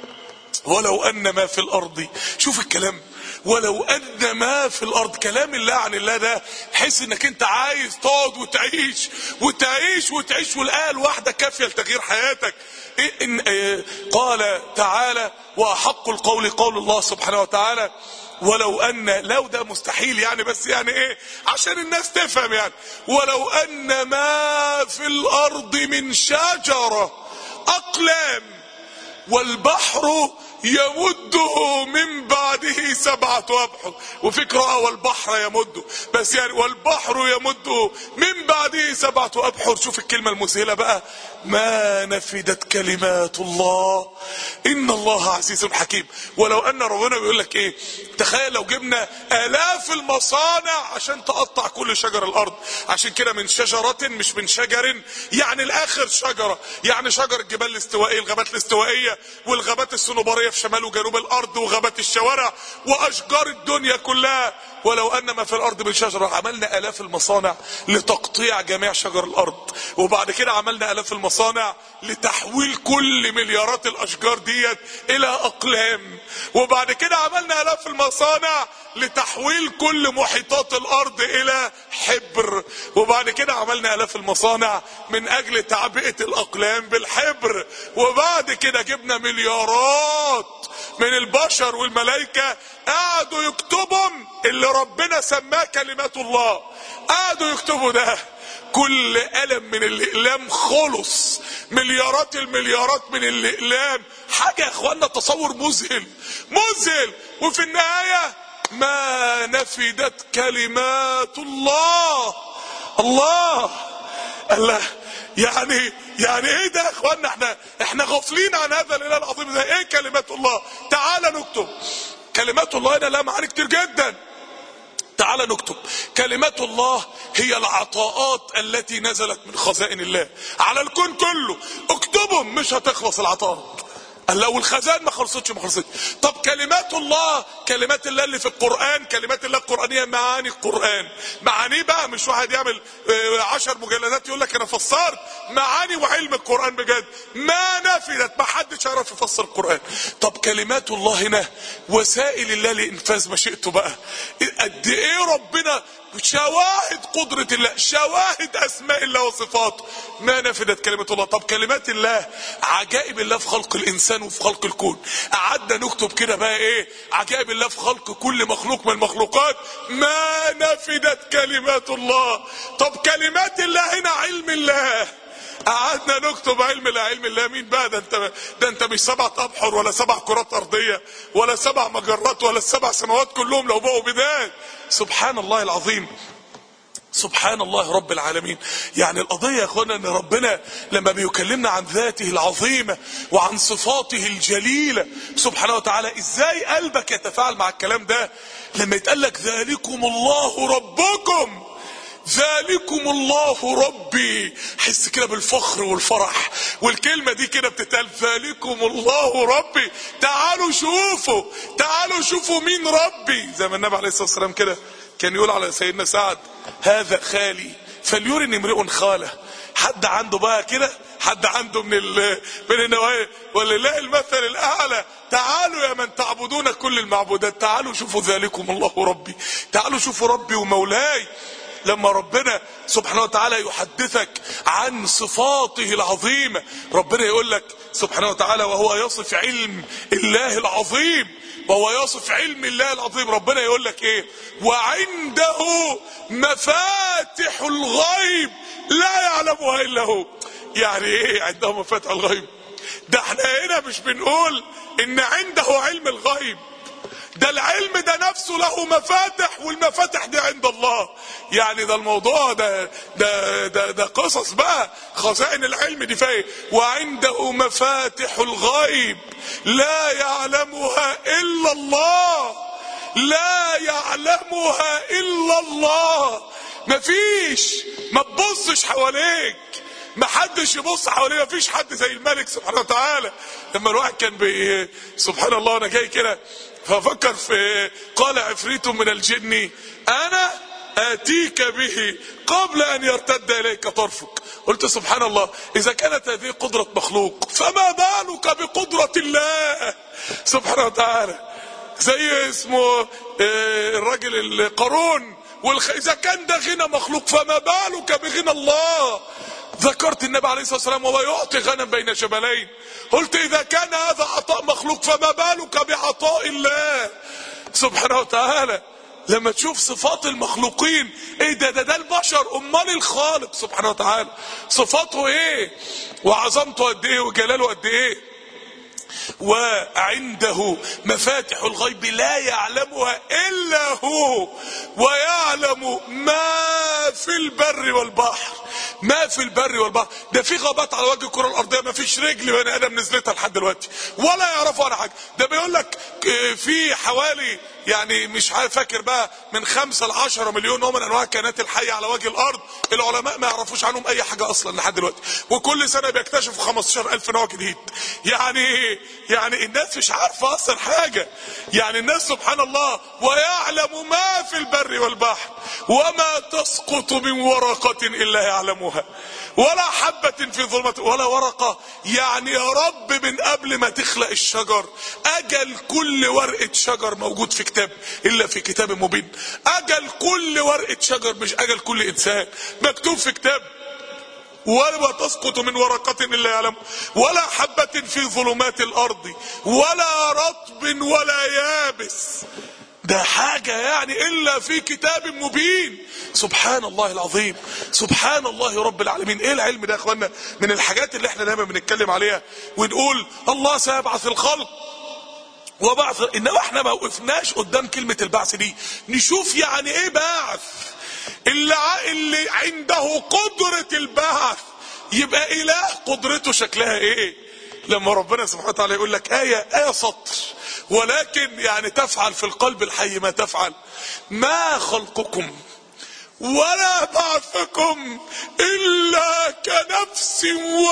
ولو ان ما في الارض شوف الكلام ولو ان ما في الارض كلام الله عن الله ده تحس انك انت عايز تقعد وتعيش وتعيش وتعيش والايه الواحده كافيه لتغيير حياتك إيه إن إيه قال تعالى واحق القول قول الله سبحانه وتعالى ولو ان لو ده مستحيل يعني بس يعني ايه عشان الناس تفهم يعني ولو ان ما في الارض من شجره اقلام والبحر يمده من بعده سبعة أبحر وفي قراءة والبحر يمده بس يعني والبحر يمده من بعده سبعة أبحر شوف الكلمة المذهلة بقى ما نفدت كلمات الله إن الله عزيز حكيم ولو أن ربنا بيقول لك إيه تخيل لو جبنا آلاف المصانع عشان تقطع كل شجر الأرض عشان كده من شجرة مش من شجر يعني الآخر شجرة يعني شجر الجبال الاستوائية الغابات الاستوائية والغابات الصنوبرية في شمال وجنوب الارض وغابات الشوارع واشجار الدنيا كلها ولو ان ما في الارض من شجره عملنا الاف المصانع لتقطيع جميع شجر الارض وبعد كده عملنا الاف المصانع لتحويل كل مليارات الاشجار ديت الى اقلام وبعد كده عملنا الاف المصانع لتحويل كل محيطات الارض الى حبر وبعد كده عملنا الاف المصانع من اجل تعبئه الاقلام بالحبر وبعد كده جبنا مليارات من البشر والملائكه قعدوا يكتبهم اللي ربنا سماه كلمات الله قعدوا يكتبوا ده كل قلم من الاقلام خلص مليارات المليارات من الاقلام حاجه يا اخوانا تصور مذهل مذهل وفي النهايه ما نفدت كلمات الله الله الله يعني يعني ايه ده يا اخوانا احنا احنا غافلين عن هذا الاله العظيم ده ايه كلمات الله تعال نكتب كلمات الله هنا لها معاني كتير جدا تعال نكتب كلمات الله هي العطاءات التي نزلت من خزائن الله على الكون كله اكتبهم مش هتخلص العطاءات لو الخزائن ما خلصتش ما خلصتش طب كلمات الله كلمات الله اللي في القرآن كلمات الله القرآنية معاني القرآن معانيه بقى مش واحد يعمل عشر مجلدات يقول لك انا فسرت معاني وعلم القرآن بجد ما نفدت ما حدش يعرف يفسر القرآن طب كلمات الله هنا وسائل الله لإنفاذ مشيئته بقى قد ايه ربنا شواهد قدرة الله شواهد أسماء الله وصفاته ما نفدت كلمة الله طب كلمات الله عجائب الله في خلق الإنسان وفي خلق الكون قعدنا نكتب كده بقى إيه عجائب الله في خلق كل مخلوق من المخلوقات ما نفدت كلمات الله طب كلمات الله هنا علم الله قعدنا نكتب علم الله علم الله مين بقى ده انت ده انت مش سبعة ابحر ولا سبع كرات ارضيه ولا سبع مجرات ولا السبع سماوات كلهم لو بقوا بدان سبحان الله العظيم سبحان الله رب العالمين يعني القضية يا اخوانا ان ربنا لما بيكلمنا عن ذاته العظيمة وعن صفاته الجليلة سبحانه وتعالى ازاي قلبك يتفاعل مع الكلام ده لما يتقال لك ذلكم الله ربكم ذلكم الله ربي حس كده بالفخر والفرح والكلمة دي كده بتتقال ذلكم الله ربي تعالوا شوفوا تعالوا شوفوا مين ربي زي ما النبي عليه الصلاة والسلام كده كان يقول على سيدنا سعد هذا خالي فليرني امرئ خاله حد عنده بقى كده حد عنده من ال من النوايا ولله المثل الاعلى تعالوا يا من تعبدون كل المعبودات تعالوا شوفوا ذلكم الله ربي تعالوا شوفوا ربي ومولاي لما ربنا سبحانه وتعالى يحدثك عن صفاته العظيمة ربنا يقول لك سبحانه وتعالى وهو يصف علم الله العظيم وهو يصف علم الله العظيم ربنا يقول لك ايه وعنده مفاتح الغيب لا يعلمها الا هو يعني ايه عنده مفاتح الغيب ده احنا هنا مش بنقول ان عنده علم الغيب ده العلم ده نفسه له مفاتح والمفاتح دي عند الله يعني ده الموضوع ده ده ده, ده قصص بقى خزائن العلم دي فايه وعنده مفاتح الغيب لا يعلمها الا الله لا يعلمها الا الله مفيش ما تبصش حواليك ما حدش يبص حواليه ما فيش حد زي الملك سبحانه وتعالى لما الواحد كان بي سبحان الله انا جاي كده ففكر في قال عفريت من الجن انا اتيك به قبل ان يرتد اليك طرفك قلت سبحان الله اذا كانت هذه قدرة مخلوق فما بالك بقدرة الله سبحانه وتعالى زي اسمه الراجل القارون والخ... اذا كان ده غنى مخلوق فما بالك بغنى الله ذكرت النبي عليه الصلاه والسلام وهو يعطي غنم بين جبلين قلت اذا كان هذا عطاء مخلوق فما بالك بعطاء الله سبحانه وتعالى لما تشوف صفات المخلوقين ايه ده ده ده البشر امال الخالق سبحانه وتعالى صفاته ايه وعظمته قد ايه وجلاله قد ايه وعنده مفاتح الغيب لا يعلمها الا هو ويعلم ما في البر والبحر ما في البر والبحر ده في غابات على وجه الكره الارضيه ما فيش رجل بني ادم نزلتها لحد دلوقتي ولا يعرفوا عنها حاجه ده بيقول لك في حوالي يعني مش عارف فاكر بقى من خمسة ل 10 مليون نوع من انواع الكائنات الحيه على وجه الارض العلماء ما يعرفوش عنهم اي حاجه اصلا لحد دلوقتي وكل سنه بيكتشفوا 15000 نوع جديد يعني يعني الناس مش عارفه اصلا حاجه يعني الناس سبحان الله ويعلم ما في البر والبحر وما تسقط من ورقه الا يعلمها ولا حبة في ظلمة ولا ورقة يعني يا رب من قبل ما تخلق الشجر أجل كل ورقة شجر موجود في كتاب إلا في كتاب مبين أجل كل ورقة شجر مش أجل كل إنسان مكتوب في كتاب ولا تسقط من ورقة إلا يعلم ولا حبة في ظلمات الأرض ولا رطب ولا يابس ده حاجة يعني إلا في كتاب مبين سبحان الله العظيم سبحان الله رب العالمين ايه العلم ده يا اخوانا من الحاجات اللي احنا دايما بنتكلم عليها ونقول الله سيبعث الخلق وبعث انما احنا ما وقفناش قدام كلمة البعث دي نشوف يعني ايه بعث اللي, اللي عنده قدرة البعث يبقى اله قدرته شكلها ايه لما ربنا سبحانه وتعالى يقول لك آية آية سطر ولكن يعني تفعل في القلب الحي ما تفعل ما خلقكم ولا بعثكم إلا كنفس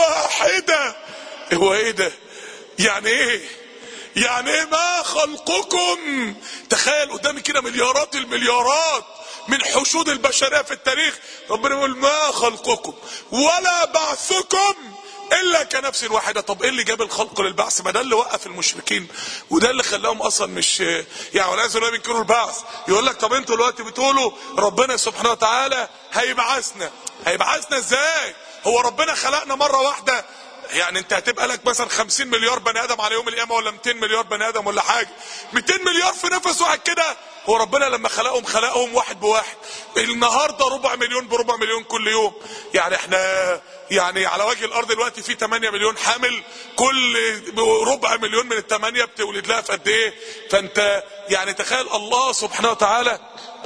واحدة هو ايه ده يعني ايه يعني ايه ما خلقكم تخيل قدامي كده مليارات المليارات من حشود البشرية في التاريخ ربنا يقول ما خلقكم ولا بعثكم الا كنفس واحده طب ايه اللي جاب الخلق للبعث ما ده اللي وقف المشركين وده اللي خلاهم اصلا مش يعني ولا يزالوا بينكروا البعث يقول لك طب انتوا دلوقتي بتقولوا ربنا سبحانه وتعالى هيبعثنا هيبعثنا ازاي هو ربنا خلقنا مره واحده يعني انت هتبقى لك مثلا 50 مليار بني ادم على يوم القيامه ولا 200 مليار بني ادم ولا حاجه 200 مليار في نفس واحد كده هو ربنا لما خلقهم خلقهم واحد بواحد النهارده ربع مليون بربع مليون كل يوم يعني احنا يعني على وجه الارض دلوقتي في 8 مليون حامل كل ربع مليون من الثمانيه بتولد لها في قد ايه فانت يعني تخيل الله سبحانه وتعالى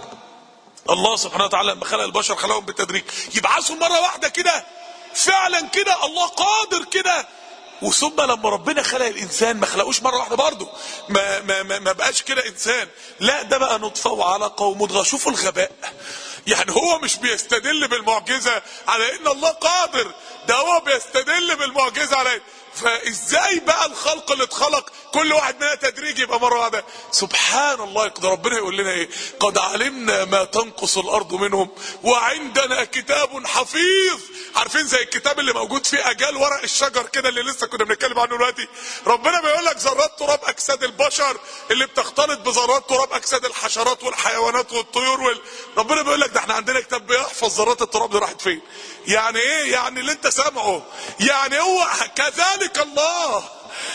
الله سبحانه وتعالى لما خلق البشر خلقهم بالتدريج يبعثهم مره واحده كده فعلا كده الله قادر كده وثم لما ربنا خلق الانسان ما خلقوش مره واحده برضه ما ما ما, ما بقاش كده انسان لا ده بقى نطفه وعلقه ومضغه شوفوا الغباء يعني هو مش بيستدل بالمعجزه على ان الله قادر ده هو بيستدل بالمعجزه على فازاي بقى الخلق اللي اتخلق كل واحد منها تدريج يبقى مره واحده سبحان الله ده ربنا يقول لنا ايه قد علمنا ما تنقص الارض منهم وعندنا كتاب حفيظ عارفين زي الكتاب اللي موجود فيه اجال ورق الشجر كده اللي لسه كنا بنتكلم عنه دلوقتي ربنا بيقول لك ذرات تراب اجساد البشر اللي بتختلط بذرات تراب اجساد الحشرات والحيوانات والطيور وال... ربنا بيقول لك ده احنا عندنا كتاب بيحفظ ذرات التراب دي راحت فين يعني ايه يعني اللي انت سامعه يعني هو كذلك الله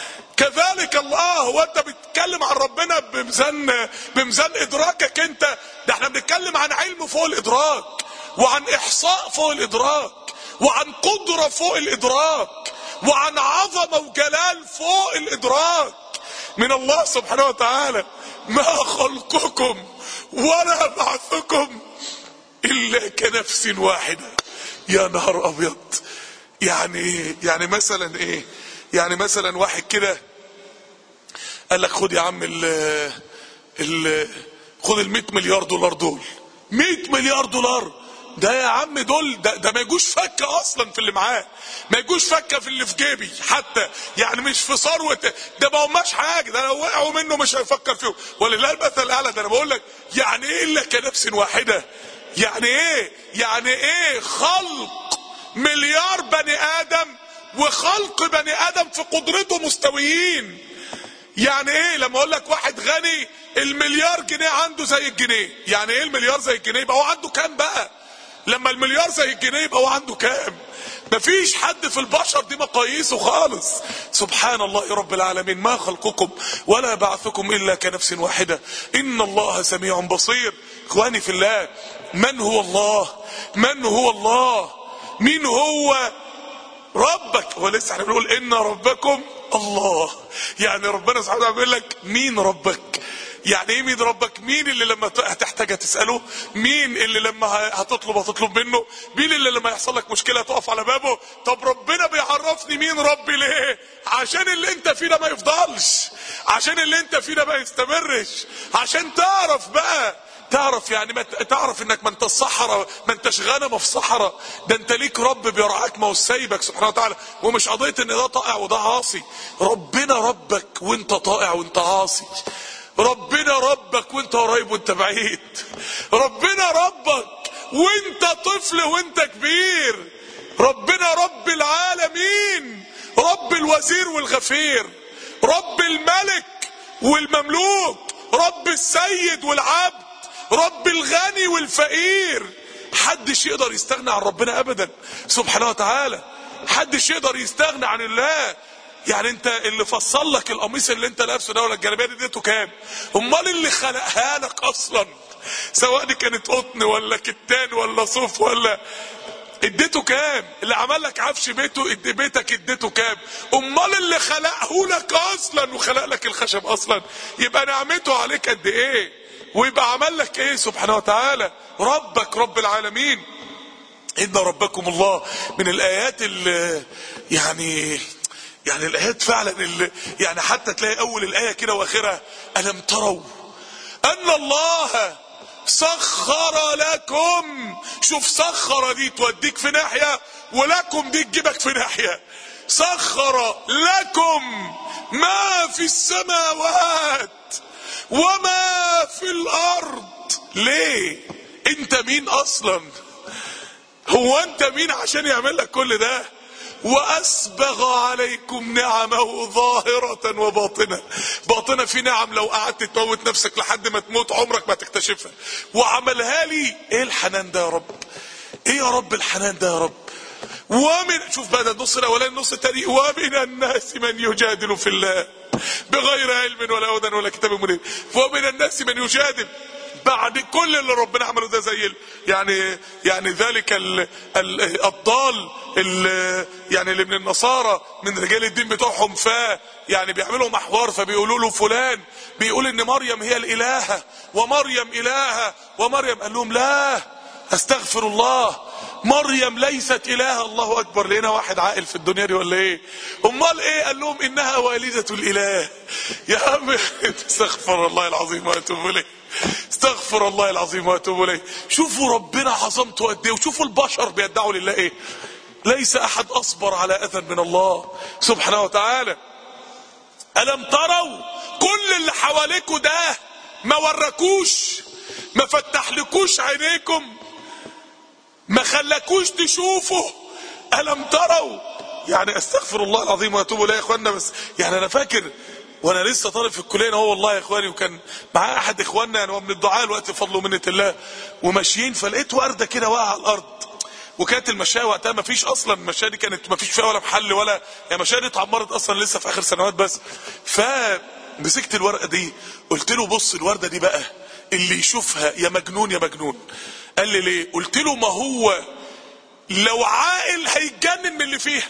كذلك الله هو انت بتتكلم عن ربنا بميزان بميزان ادراكك انت ده احنا بنتكلم عن علم فوق الادراك وعن احصاء فوق الادراك وعن قدرة فوق الادراك وعن عظمة وجلال فوق الادراك من الله سبحانه وتعالى ما خلقكم ولا بعثكم الا كنفس واحدة يا نهار ابيض يعني يعني مثلا ايه يعني مثلا واحد كده قال لك خد يا عم ال ال خد ال 100 مليار دولار دول 100 مليار دولار ده يا عم دول ده, ده ما يجوش فكه اصلا في اللي معاه ما يجوش فكه في اللي في جيبي حتى يعني مش في ثروه ده ما هماش حاجه ده لو وقعوا منه مش هيفكر فيهم ولله المثل الاعلى ده انا بقول لك يعني ايه الا كنفس واحده يعني ايه يعني ايه خلق مليار بني ادم وخلق بني ادم في قدرته مستويين يعني ايه لما اقول لك واحد غني المليار جنيه عنده زي الجنيه يعني ايه المليار زي الجنيه يبقى هو عنده كام بقى لما المليار زي الجنيه يبقى هو عنده كام مفيش حد في البشر دي مقاييسه خالص سبحان الله رب العالمين ما خلقكم ولا بعثكم الا كنفس واحده ان الله سميع بصير اخواني في الله من هو الله من هو الله مين هو ربك ولسه احنا بنقول ان ربكم الله يعني ربنا سبحانه وتعالى بيقول لك مين ربك يعني ايه مين ربك مين اللي لما هتحتاج تساله مين اللي لما هتطلب هتطلب منه مين اللي لما يحصل لك مشكله تقف على بابه طب ربنا بيعرفني مين ربي ليه عشان اللي انت فيه ده ما يفضلش عشان اللي انت فيه ده ما يستمرش عشان تعرف بقى تعرف يعني ما تعرف انك ما انت الصحراء ما انتش غنمه في صحراء ده انت ليك رب بيرعاك ما هو سايبك سبحانه وتعالى ومش قضيه ان ده طائع وده عاصي ربنا ربك وانت طائع وانت عاصي ربنا ربك وانت قريب وانت بعيد ربنا ربك وانت طفل وانت كبير ربنا رب العالمين رب الوزير والغفير رب الملك والمملوك رب السيد والعبد رب الغني والفقير حدش يقدر يستغنى عن ربنا ابدا سبحانه وتعالى حدش يقدر يستغنى عن الله يعني انت اللي فصل لك القميص اللي انت لابسه ده ولا الجلابيه دي اديته كام امال اللي خلقها لك اصلا سواء دي كانت قطن ولا كتان ولا صوف ولا اديته كام اللي عمل لك عفش بيته ادي بيتك اديته كام امال اللي خلقه لك اصلا وخلق لك الخشب اصلا يبقى نعمته عليك قد ايه ويبقى عمل لك ايه سبحانه وتعالى ربك رب العالمين ان ربكم الله من الايات اللي يعني يعني الايات فعلا اللي يعني حتى تلاقي اول الايه كده واخرها الم تروا ان الله سخر لكم شوف سخر دي توديك في ناحيه ولكم دي تجيبك في ناحيه سخر لكم ما في السماوات وما في الارض ليه انت مين اصلا هو انت مين عشان يعمل لك كل ده واسبغ عليكم نعمه ظاهرة وباطنة باطنة في نعم لو قعدت تموت نفسك لحد ما تموت عمرك ما تكتشفها وعملها لي ايه الحنان ده يا رب ايه يا رب الحنان ده يا رب ومن شوف بقى ده النص الاولاني النص الثاني ومن الناس من يجادل في الله بغير علم ولا هدى ولا كتاب منير ومن الناس من يجادل بعد كل اللي ربنا عمله ده زي يعني يعني ذلك ال ال الضال ال يعني اللي من النصارى من رجال الدين بتوعهم ف يعني بيعملوا محور فبيقولوا له فلان بيقول ان مريم هي الالهه ومريم الهه ومريم قال لهم لا استغفر الله مريم ليست اله الله اكبر لقينا واحد عاقل في الدنيا دي ولا ايه امال ايه قال لهم انها والده الاله يا عم استغفر الله العظيم واتوب اليه استغفر الله العظيم واتوب اليه شوفوا ربنا عظمته قد ايه وشوفوا البشر بيدعوا لله ايه ليس احد اصبر على اذى من الله سبحانه وتعالى الم تروا كل اللي حواليكوا ده ما وراكوش ما فتحلكوش عينيكم ما خلاكوش تشوفوا الم تروا يعني استغفر الله العظيم واتوب اليه يا اخوانا بس يعني انا فاكر وانا لسه طالب في الكليه هو والله يا اخواني وكان معاه احد اخواننا يعني هو من الدعاء الوقت بفضل ومنه الله وماشيين فلقيت ورده كده واقعه على الارض وكانت المشاية وقتها ما فيش اصلا المشاية دي كانت ما فيش فيها ولا محل ولا يعني المشاية دي اتعمرت اصلا لسه في اخر سنوات بس فمسكت الورقه دي قلت له بص الورده دي بقى اللي يشوفها يا مجنون يا مجنون قال لي ليه قلت له ما هو لو عاقل هيتجنن من اللي فيها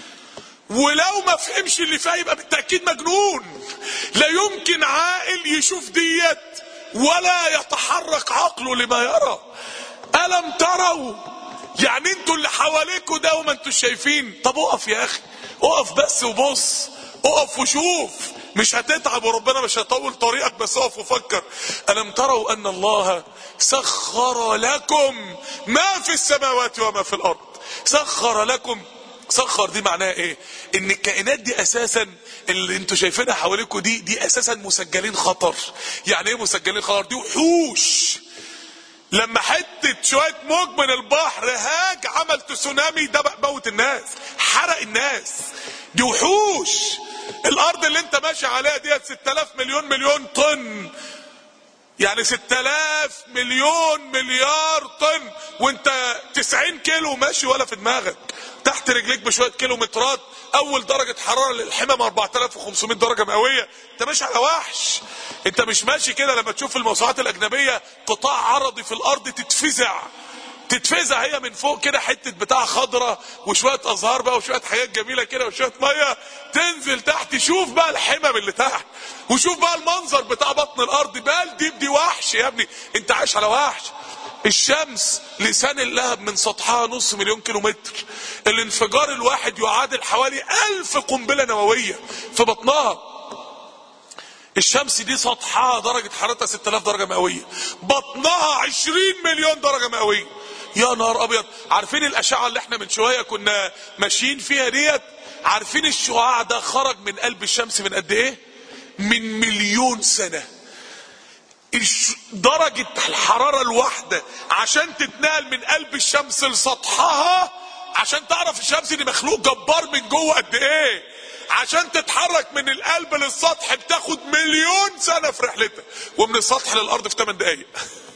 ولو ما فهمش اللي فيها يبقى بالتاكيد مجنون لا يمكن عاقل يشوف ديت ولا يتحرك عقله لما يرى الم تروا يعني انتوا اللي حواليكوا ده وما انتوا شايفين طب اقف يا اخي اقف بس وبص اقف وشوف مش هتتعب وربنا مش هيطول طريقك بس اقف وفكر الم تروا ان الله سخر لكم ما في السماوات وما في الارض سخر لكم سخر دي معناها ايه ان الكائنات دي اساسا اللي انتوا شايفينها حواليكوا دي دي اساسا مسجلين خطر يعني ايه مسجلين خطر دي وحوش لما حتة شوية موج من البحر هاج عمل تسونامي ده موت الناس حرق الناس دي وحوش الارض اللي انت ماشي عليها ديت 6000 مليون مليون طن يعني 6000 مليون مليار طن وانت 90 كيلو ماشي ولا في دماغك تحت رجليك بشويه كيلومترات اول درجه حراره للحمم 4500 درجه مئويه انت ماشي على وحش انت مش ماشي كده لما تشوف الموسوعات الاجنبيه قطاع عرضي في الارض تتفزع تتفزع هي من فوق كده حته بتاع خضره وشويه ازهار بقى وشويه حاجات جميله كده وشويه ميه تنزل تحت شوف بقى الحمم اللي تحت وشوف بقى المنظر بتاع بطن الارض بقى دي دي وحش يا ابني انت عايش على وحش الشمس لسان اللهب من سطحها نص مليون كيلو متر الانفجار الواحد يعادل حوالي ألف قنبلة نووية في بطنها الشمس دي سطحها درجة حرارتها 6000 درجة مئوية بطنها 20 مليون درجة مئوية يا نهار ابيض عارفين الاشعة اللي احنا من شوية كنا ماشيين فيها ديت عارفين الشعاع ده خرج من قلب الشمس من قد ايه من مليون سنه درجة الحرارة الواحدة عشان تتنقل من قلب الشمس لسطحها عشان تعرف الشمس دي مخلوق جبار من جوه قد ايه عشان تتحرك من القلب للسطح بتاخد مليون سنة في رحلتها ومن السطح للأرض في 8 دقايق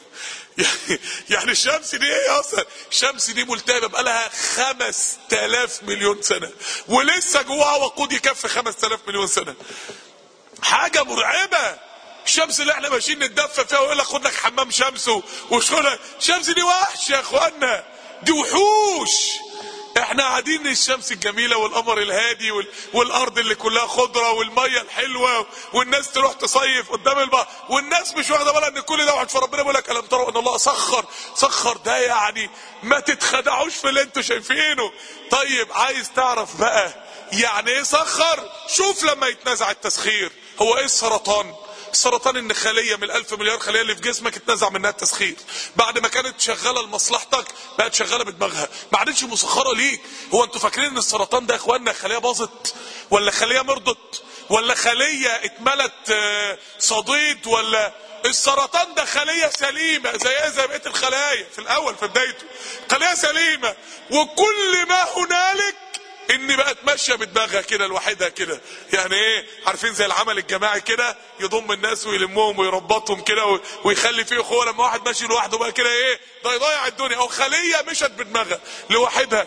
يعني الشمس دي ايه اصلا الشمس دي ملتهبه بقالها 5000 مليون سنه ولسه جواها وقود يكفي 5000 مليون سنه حاجه مرعبه الشمس اللي احنا ماشيين نتدفى فيها ويقول لك خد لك حمام شمس وشغل الشمس دي وحش يا اخوانا دي وحوش احنا قاعدين الشمس الجميله والقمر الهادي وال... والارض اللي كلها خضره والميه الحلوه والناس تروح تصيف قدام البحر والناس مش واخده بالها ان كل ده وحش فربنا بيقول لك الم تروا ان الله سخر سخر ده يعني ما تتخدعوش في اللي انتوا شايفينه طيب عايز تعرف بقى يعني ايه سخر شوف لما يتنازع التسخير هو ايه السرطان السرطان ان خليه من الالف مليار خليه اللي في جسمك اتنزع منها التسخير بعد ما كانت شغاله لمصلحتك بقت شغاله بدماغها ما عادتش مسخره ليك هو انتوا فاكرين ان السرطان ده يا اخوانا خليه باظت ولا خليه مرضت ولا خليه اتملت صديد ولا السرطان ده خليه سليمه زي زي بقيه الخلايا في الاول في بدايته خليه سليمه وكل ما هنالك ان بقت ماشيه بدماغها كده لوحدها كده يعني ايه عارفين زي العمل الجماعي كده يضم الناس ويلمهم ويربطهم كده ويخلي فيه اخوه لما واحد ماشي لوحده بقى كده ايه ده يضيع الدنيا او خليه مشت بدماغها لوحدها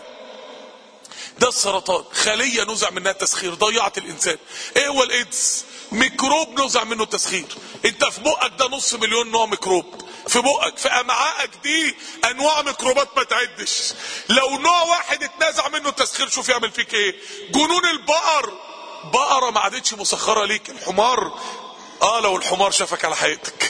ده السرطان خليه نزع منها التسخير ضيعت الانسان ايه هو الايدز ميكروب نزع منه التسخير انت في بقك ده نص مليون نوع ميكروب في بقك في امعائك دي انواع ميكروبات ما تعدش لو نوع واحد اتنازع منه التسخير شوف يعمل فيك ايه جنون البقر بقره ما عادتش مسخره ليك الحمار اه لو الحمار شافك على حقيقتك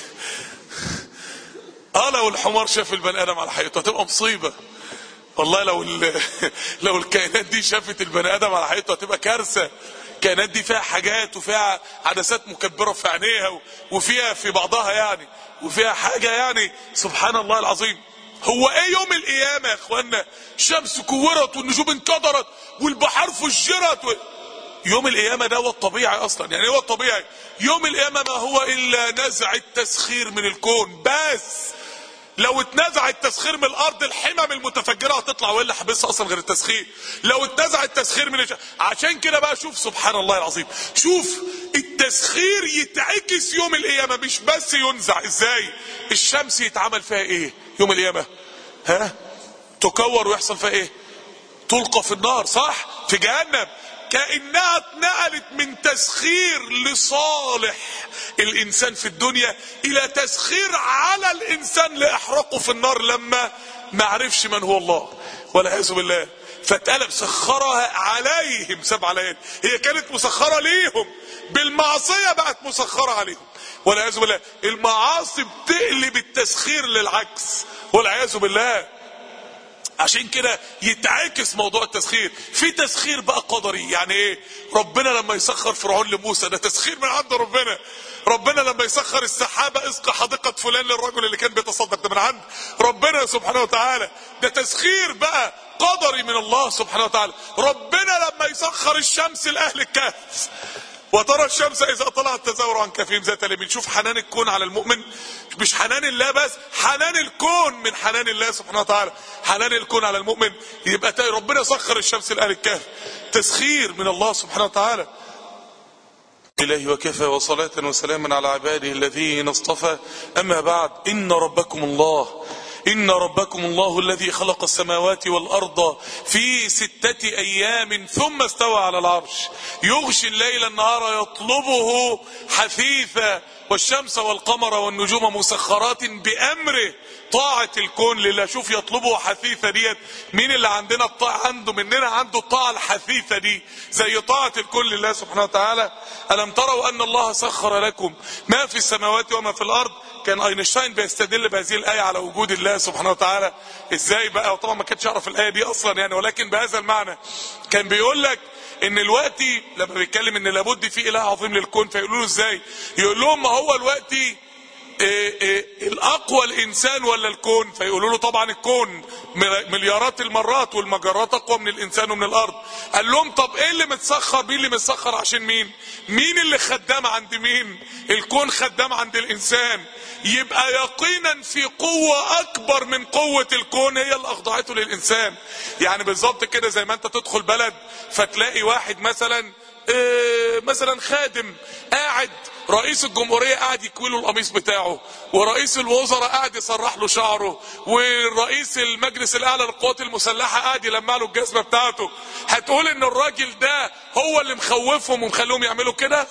اه لو الحمار شاف البني ادم على حقيقته هتبقى مصيبه والله لو لو الكائنات دي شافت البني ادم على حقيقته هتبقى كارثه الكائنات دي فيها حاجات وفيها عدسات مكبره في عينيها وفيها في بعضها يعني وفيها حاجه يعني سبحان الله العظيم هو ايه يوم القيامه يا اخوانا الشمس كورت والنجوم انكدرت والبحار فجرت و... يوم القيامة ده هو الطبيعي أصلا يعني هو الطبيعي يوم القيامة ما هو إلا نزع التسخير من الكون بس لو اتنزع التسخير من الارض الحمم المتفجره هتطلع وايه اللي حابسها اصلا غير التسخير لو اتنزع التسخير من الش... عشان كده بقى شوف سبحان الله العظيم شوف التسخير يتعكس يوم القيامه مش بس ينزع ازاي الشمس يتعمل فيها ايه يوم القيامه ها تكور ويحصل فيها ايه تلقى في النار صح في جهنم كانها اتنقلت من تسخير لصالح الانسان في الدنيا الى تسخير على الانسان لاحرقه في النار لما ما عرفش من هو الله والعياذ بالله فاتقلب سخرها عليهم سبع ليالي هي كانت مسخره ليهم بالمعصيه بقت مسخره عليهم والعياذ بالله المعاصي بتقلب التسخير للعكس والعياذ بالله عشان كده يتعكس موضوع التسخير في تسخير بقى قدري يعني ايه ربنا لما يسخر فرعون لموسى ده تسخير من عند ربنا ربنا لما يسخر السحابة اسقى حديقة فلان للرجل اللي كان بيتصدق ده من عند ربنا سبحانه وتعالى ده تسخير بقى قدري من الله سبحانه وتعالى ربنا لما يسخر الشمس لأهل الكهف وترى الشمس اذا طلعت تزور عن كفيهم ذات اليمين شوف حنان الكون على المؤمن مش حنان الله بس حنان الكون من حنان الله سبحانه وتعالى حنان الكون على المؤمن يبقى تاني ربنا سخر الشمس لاهل الكهف تسخير من الله سبحانه وتعالى إلهي وكفى وصلاة وسلاما على عباده الذين اصطفى أما بعد إن ربكم الله إن ربكم الله الذي خلق السماوات والأرض في ستة أيام ثم استوى على العرش يغشي الليل النهار يطلبه حثيثا والشمس والقمر والنجوم مسخرات بأمره طاعة الكون لله شوف يطلبه حثيثة ديت مين اللي عندنا الطاعة عنده مننا عنده الطاعة الحثيثة دي زي طاعة الكون لله سبحانه وتعالى ألم تروا أن الله سخر لكم ما في السماوات وما في الأرض كان اينشتاين بيستدل بهذه الآية على وجود الله سبحانه وتعالى ازاي بقى وطبعا ما كانش يعرف الآية دي أصلا يعني ولكن بهذا المعنى كان بيقول لك ان الوقت لما بيتكلم ان لابد في اله عظيم للكون فيقولوا له ازاي يقول لهم ما هو الوقت إيه إيه الاقوى الانسان ولا الكون فيقولوا له طبعا الكون مليارات المرات والمجرات اقوى من الانسان ومن الارض قال لهم طب ايه اللي متسخر مين اللي متسخر عشان مين مين اللي خدام عند مين الكون خدام عند الانسان يبقى يقينا في قوة اكبر من قوة الكون هي اللي اخضعته للانسان يعني بالظبط كده زي ما انت تدخل بلد فتلاقي واحد مثلا إيه مثلا خادم قاعد رئيس الجمهورية قاعد يكوي له القميص بتاعه ورئيس الوزراء قاعد يسرح له شعره ورئيس المجلس الاعلى للقوات المسلحة قاعد يلمع له الجزمة بتاعته هتقول ان الراجل ده هو اللي مخوفهم ومخليهم يعملوا كده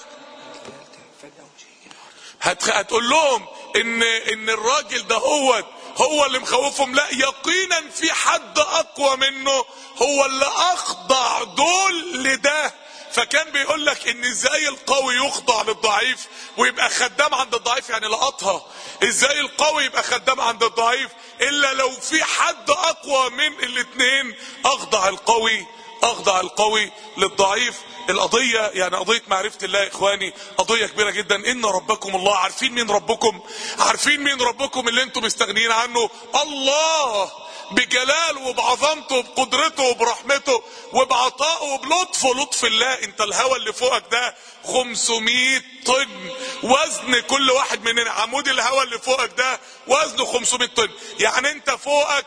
هت... هتقول لهم ان ان الراجل ده هو هو اللي مخوفهم لا يقينا في حد اقوى منه هو اللي اخضع دول لده فكان بيقول لك ان ازاي القوي يخضع للضعيف ويبقى خدام عند الضعيف يعني لقطها ازاي القوي يبقى خدام عند الضعيف الا لو في حد اقوى من الاثنين اخضع القوي اخضع القوي للضعيف القضية يعني قضية معرفة الله يا اخواني قضية كبيرة جدا ان ربكم الله عارفين مين ربكم عارفين مين ربكم اللي انتم مستغنيين عنه الله بجلاله وبعظمته وبقدرته وبرحمته وبعطائه وبلطفه لطف الله انت الهوى اللي فوقك ده 500 طن وزن كل واحد مننا عمود الهوى اللي فوقك ده وزنه 500 طن يعني انت فوقك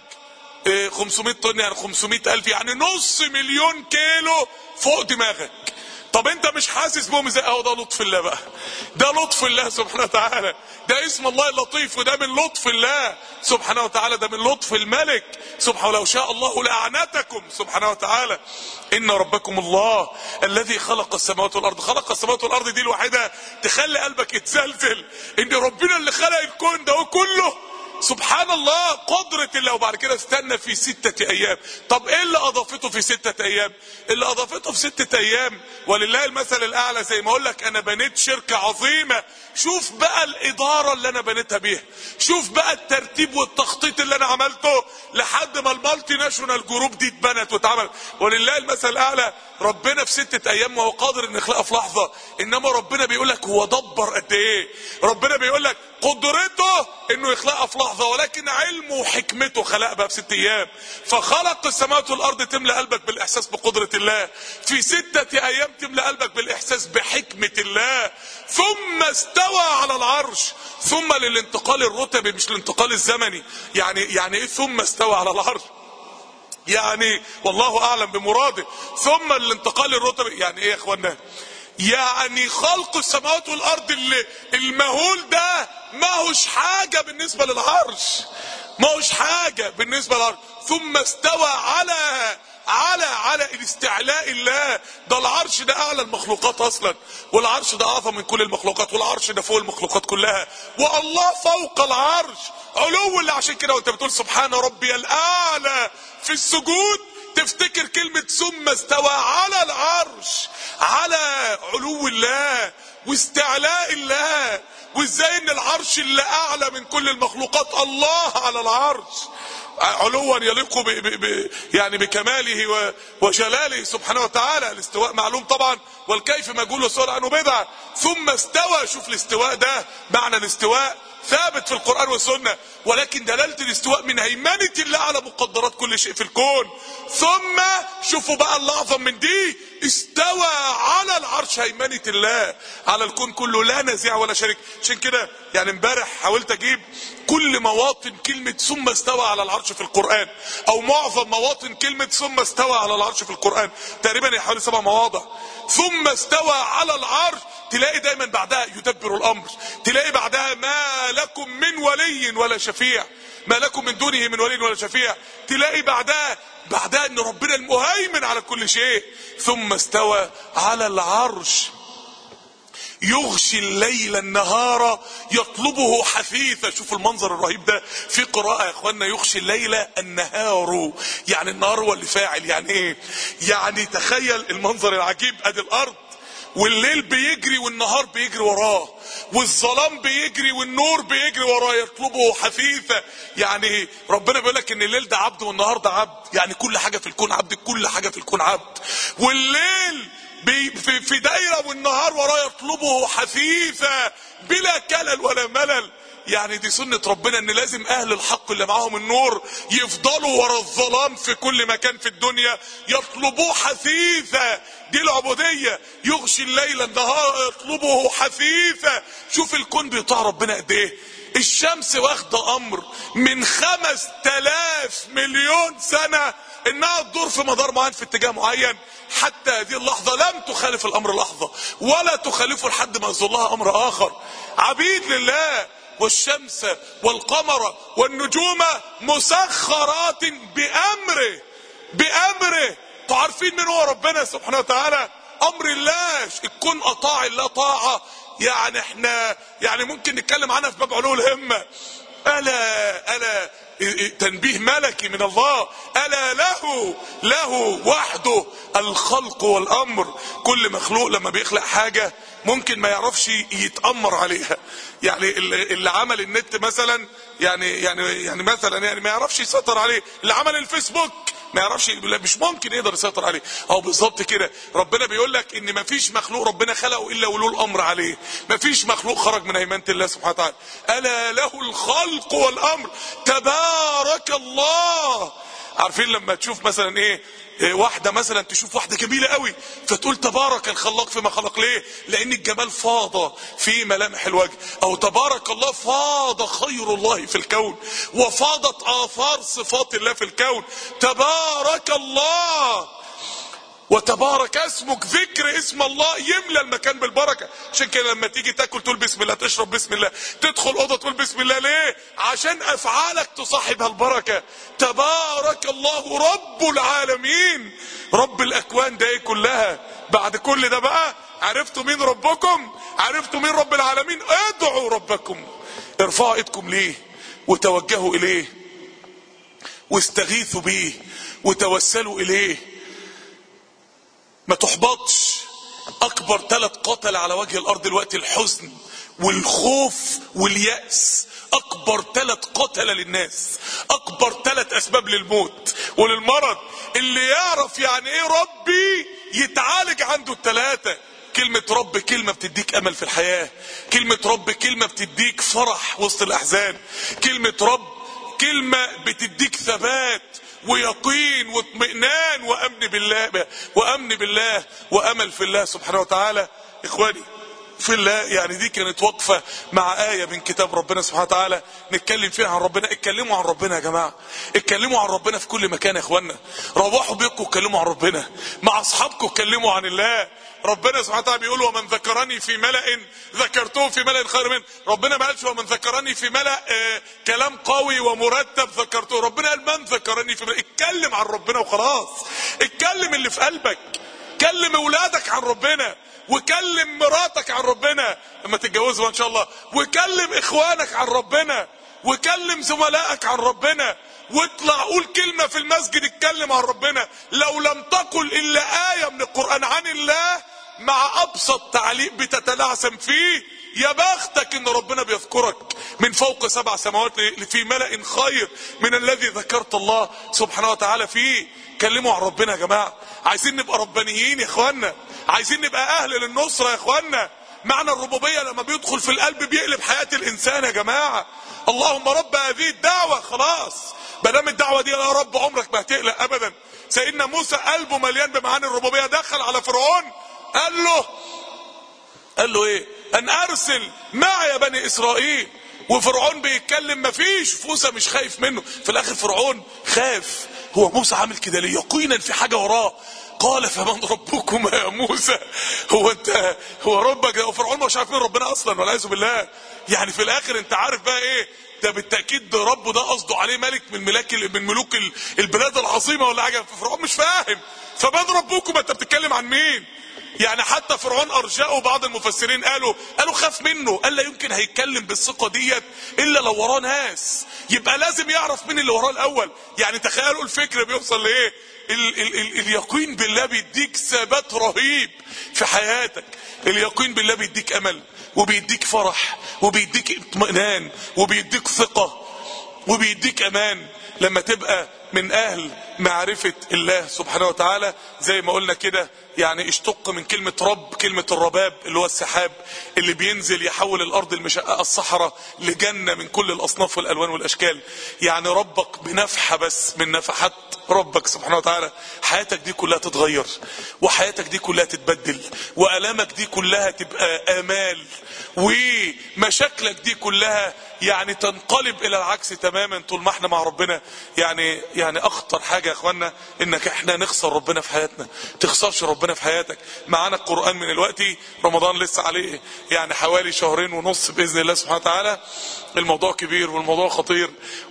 500 طن يعني 500 الف يعني نص مليون كيلو فوق دماغك طب انت مش حاسس بهم ازاي اهو ده لطف الله بقى ده لطف الله سبحانه وتعالى ده اسم الله اللطيف وده من لطف الله سبحانه وتعالى ده من لطف الملك سبحانه لو شاء الله لاعنتكم سبحانه وتعالى ان ربكم الله الذي خلق السماوات والارض خلق السماوات والارض دي الوحيده تخلي قلبك يتزلزل ان ربنا اللي خلق الكون ده كله سبحان الله قدرة الله وبعد كده استنى في ستة ايام طب ايه اللي اضافته في ستة ايام اللي اضافته في ستة ايام ولله المثل الاعلى زي ما اقول لك انا بنيت شركة عظيمة شوف بقى الادارة اللي انا بنيتها بيها شوف بقى الترتيب والتخطيط اللي انا عملته لحد ما المالتي ناشونال جروب دي اتبنت واتعمل ولله المثل الاعلى ربنا في ستة ايام وهو قادر ان يخلقها في لحظة انما ربنا بيقول لك هو دبر قد ايه ربنا بيقول لك قدرته انه يخلقها في لحظة ولكن علمه وحكمته خلقها بقى في ست ايام فخلق السماوات والارض تملى قلبك بالاحساس بقدرة الله في ستة ايام تملى قلبك بالاحساس بحكمة الله ثم استوى على العرش ثم للانتقال الرتبي مش الانتقال الزمني يعني يعني ايه ثم استوى على العرش يعني والله اعلم بمراده ثم الانتقال الرتبي يعني ايه يا اخوانا يعني خلق السماوات والارض اللي المهول ده ما هوش حاجة بالنسبة للعرش ما هوش حاجة بالنسبة للعرش ثم استوى على على على الاستعلاء الله ده العرش ده اعلى المخلوقات اصلا والعرش ده اعظم من كل المخلوقات والعرش ده فوق المخلوقات كلها والله فوق العرش علو اللي عشان كده وانت بتقول سبحان ربي الاعلى في السجود تفتكر كلمة ثم استوى على العرش على علو الله واستعلاء الله وازاي ان العرش اللي اعلى من كل المخلوقات الله على العرش علوا يليق ب ب ب يعني بكماله وجلاله سبحانه وتعالى الاستواء معلوم طبعا والكيف مجهول وسؤال عنه بدعة ثم استوى شوف الاستواء ده معنى الاستواء ثابت في القرآن والسنة ولكن دلالة الاستواء من هيمنة الله على مقدرات كل شيء في الكون ثم شوفوا بقى اللي اعظم من دي استوى على العرش هيمنة الله على الكون كله لا نزيع ولا شريك عشان كده يعني امبارح حاولت اجيب كل مواطن كلمة ثم استوى على العرش في القرآن او معظم مواطن كلمة ثم استوى على العرش في القرآن تقريبا حوالي سبع مواضع ثم استوى على العرش تلاقي دايما بعدها يدبر الامر تلاقي بعدها ما لكم من ولي ولا شفيع ما لكم من دونه من ولي ولا شفيع تلاقي بعدها بعدها ان ربنا المهيمن على كل شيء ثم استوى على العرش يغشي الليل النهار يطلبه حثيثا شوف المنظر الرهيب ده في قراءة يا اخوانا يغشي الليل النهار يعني النهار هو اللي فاعل يعني ايه يعني تخيل المنظر العجيب ادي الارض والليل بيجري والنهار بيجري وراه والظلام بيجري والنور بيجري وراه يطلبه حثيثا يعني ربنا بيقول لك ان الليل ده عبد والنهار ده عبد يعني كل حاجه في الكون عبد كل حاجه في الكون عبد والليل بي في, في دايره والنهار وراه يطلبه حثيثا بلا كلل ولا ملل يعني دي سنة ربنا ان لازم اهل الحق اللي معاهم النور يفضلوا ورا الظلام في كل مكان في الدنيا يطلبوه حثيثا دي العبودية يغشي الليل النهار يطلبه حثيثا شوف الكون بيطاع ربنا قد ايه الشمس واخدة امر من خمس تلاف مليون سنة انها تدور في مدار معين في اتجاه معين حتى هذه اللحظة لم تخالف الامر لحظة ولا تخالفه لحد ما يظلها امر اخر عبيد لله والشمس والقمر والنجوم مسخرات بامره بامره انتوا عارفين من هو ربنا سبحانه وتعالى امر الله الكون اطاع الله طاعه يعني احنا يعني ممكن نتكلم عنها في باب علو الهمه الا الا تنبيه ملكي من الله الا له له وحده الخلق والامر كل مخلوق لما بيخلق حاجه ممكن ما يعرفش يتامر عليها يعني اللي عمل النت مثلا يعني يعني يعني مثلا يعني ما يعرفش يسيطر عليه اللي عمل الفيسبوك ما يعرفش مش ممكن يقدر يسيطر عليه او بالظبط كده ربنا بيقول لك ان ما فيش مخلوق ربنا خلقه الا ولو الامر عليه ما فيش مخلوق خرج من هيمنه الله سبحانه وتعالى الا له الخلق والامر تبارك الله عارفين لما تشوف مثلا ايه واحده مثلا تشوف واحده جميله قوي فتقول تبارك الخلاق فيما خلق ليه لان الجمال فاض في ملامح الوجه او تبارك الله فاض خير الله في الكون وفاضت اثار صفات الله في الكون تبارك الله وتبارك اسمك ذكر اسم الله يملى المكان بالبركة عشان كده لما تيجي تاكل تقول بسم الله تشرب بسم الله تدخل اوضه تقول بسم الله ليه عشان افعالك تصاحبها البركة تبارك الله رب العالمين رب الاكوان ده ايه كلها بعد كل ده بقى عرفتوا مين ربكم عرفتوا مين رب العالمين ادعوا ربكم ارفعوا ايدكم ليه وتوجهوا اليه واستغيثوا بيه وتوسلوا اليه ما تحبطش اكبر ثلاث قتل على وجه الارض دلوقتي الحزن والخوف واليأس اكبر ثلاث قتل للناس اكبر ثلاث اسباب للموت وللمرض اللي يعرف يعني ايه ربي يتعالج عنده الثلاثه كلمة رب كلمة بتديك امل في الحياة كلمة رب كلمة بتديك فرح وسط الاحزان كلمة رب كلمة بتديك ثبات ويقين واطمئنان وامن بالله وامن بالله وامل في الله سبحانه وتعالى اخواني في الله يعني دي كانت وقفة مع آية من كتاب ربنا سبحانه وتعالى نتكلم فيها عن ربنا اتكلموا عن ربنا يا جماعة اتكلموا عن ربنا في كل مكان يا اخوانا روحوا بيتكم اتكلموا عن ربنا مع اصحابكم اتكلموا عن الله ربنا سبحانه وتعالى بيقول ومن ذكرني في ملأ ذكرته في ملأ خير منه ربنا ما قالش ومن ذكرني في ملأ آه كلام قوي ومرتب ذكرته ربنا قال من ذكرني في ملأ اتكلم عن ربنا وخلاص اتكلم اللي في قلبك كلم اولادك عن ربنا وكلم مراتك عن ربنا لما تتجوزوا ان شاء الله وكلم اخوانك عن ربنا وكلم زملائك عن ربنا واطلع قول كلمة في المسجد اتكلم عن ربنا لو لم تقل الا آية من القرآن عن الله مع ابسط تعليق بتتلعثم فيه يا بختك ان ربنا بيذكرك من فوق سبع سماوات في ملأ خير من الذي ذكرت الله سبحانه وتعالى فيه كلموا عن ربنا يا جماعة عايزين نبقى ربانيين يا اخوانا عايزين نبقى اهل للنصرة يا اخوانا معنى الربوبية لما بيدخل في القلب بيقلب حياة الانسان يا جماعة اللهم رب هذه الدعوة خلاص مادام الدعوة دي يا رب عمرك ما هتقلق ابدا سيدنا موسى قلبه مليان بمعاني الربوبية دخل على فرعون قال له قال له ايه ان ارسل معي بني اسرائيل وفرعون بيتكلم مفيش موسى مش خايف منه في الاخر فرعون خاف هو موسى عامل كده ليه يقينا في حاجه وراه قال فمن ربكما يا موسى هو انت هو ربك ده وفرعون مش عارف مين ربنا اصلا والعياذ بالله يعني في الاخر انت عارف بقى ايه ده بالتاكيد ده ربه ده قصده عليه ملك من ملاك من ملوك ال- البلاد العظيمه ولا حاجه فرعون مش فاهم فمن ربكم انت بتتكلم عن مين يعني حتى فرعون ارجعه بعض المفسرين قالوا قالوا خاف منه قال لا يمكن هيتكلم بالثقه ديت الا لو وراه ناس يبقى لازم يعرف مين اللي وراه الاول يعني تخيلوا الفكر بيوصل لايه ال ال ال اليقين بالله بيديك ثبات رهيب في حياتك اليقين بالله بيديك امل وبيديك فرح وبيديك اطمئنان وبيديك ثقه وبيديك امان لما تبقى من اهل معرفة الله سبحانه وتعالى زي ما قلنا كده يعني اشتق من كلمة رب كلمة الرباب اللي هو السحاب اللي بينزل يحول الارض المشققة الصحراء لجنة من كل الاصناف والالوان والاشكال يعني ربك بنفحة بس من نفحات ربك سبحانه وتعالى حياتك دي كلها تتغير وحياتك دي كلها تتبدل والامك دي كلها تبقى امال ومشاكلك دي كلها يعني تنقلب الى العكس تماما طول ما احنا مع ربنا يعني يعني اخطر حاجه يا اخوانا انك احنا نخسر ربنا في حياتنا تخسرش ربنا في حياتك معانا القران من الوقت رمضان لسه عليه يعني حوالي شهرين ونص باذن الله سبحانه وتعالى الموضوع كبير والموضوع خطير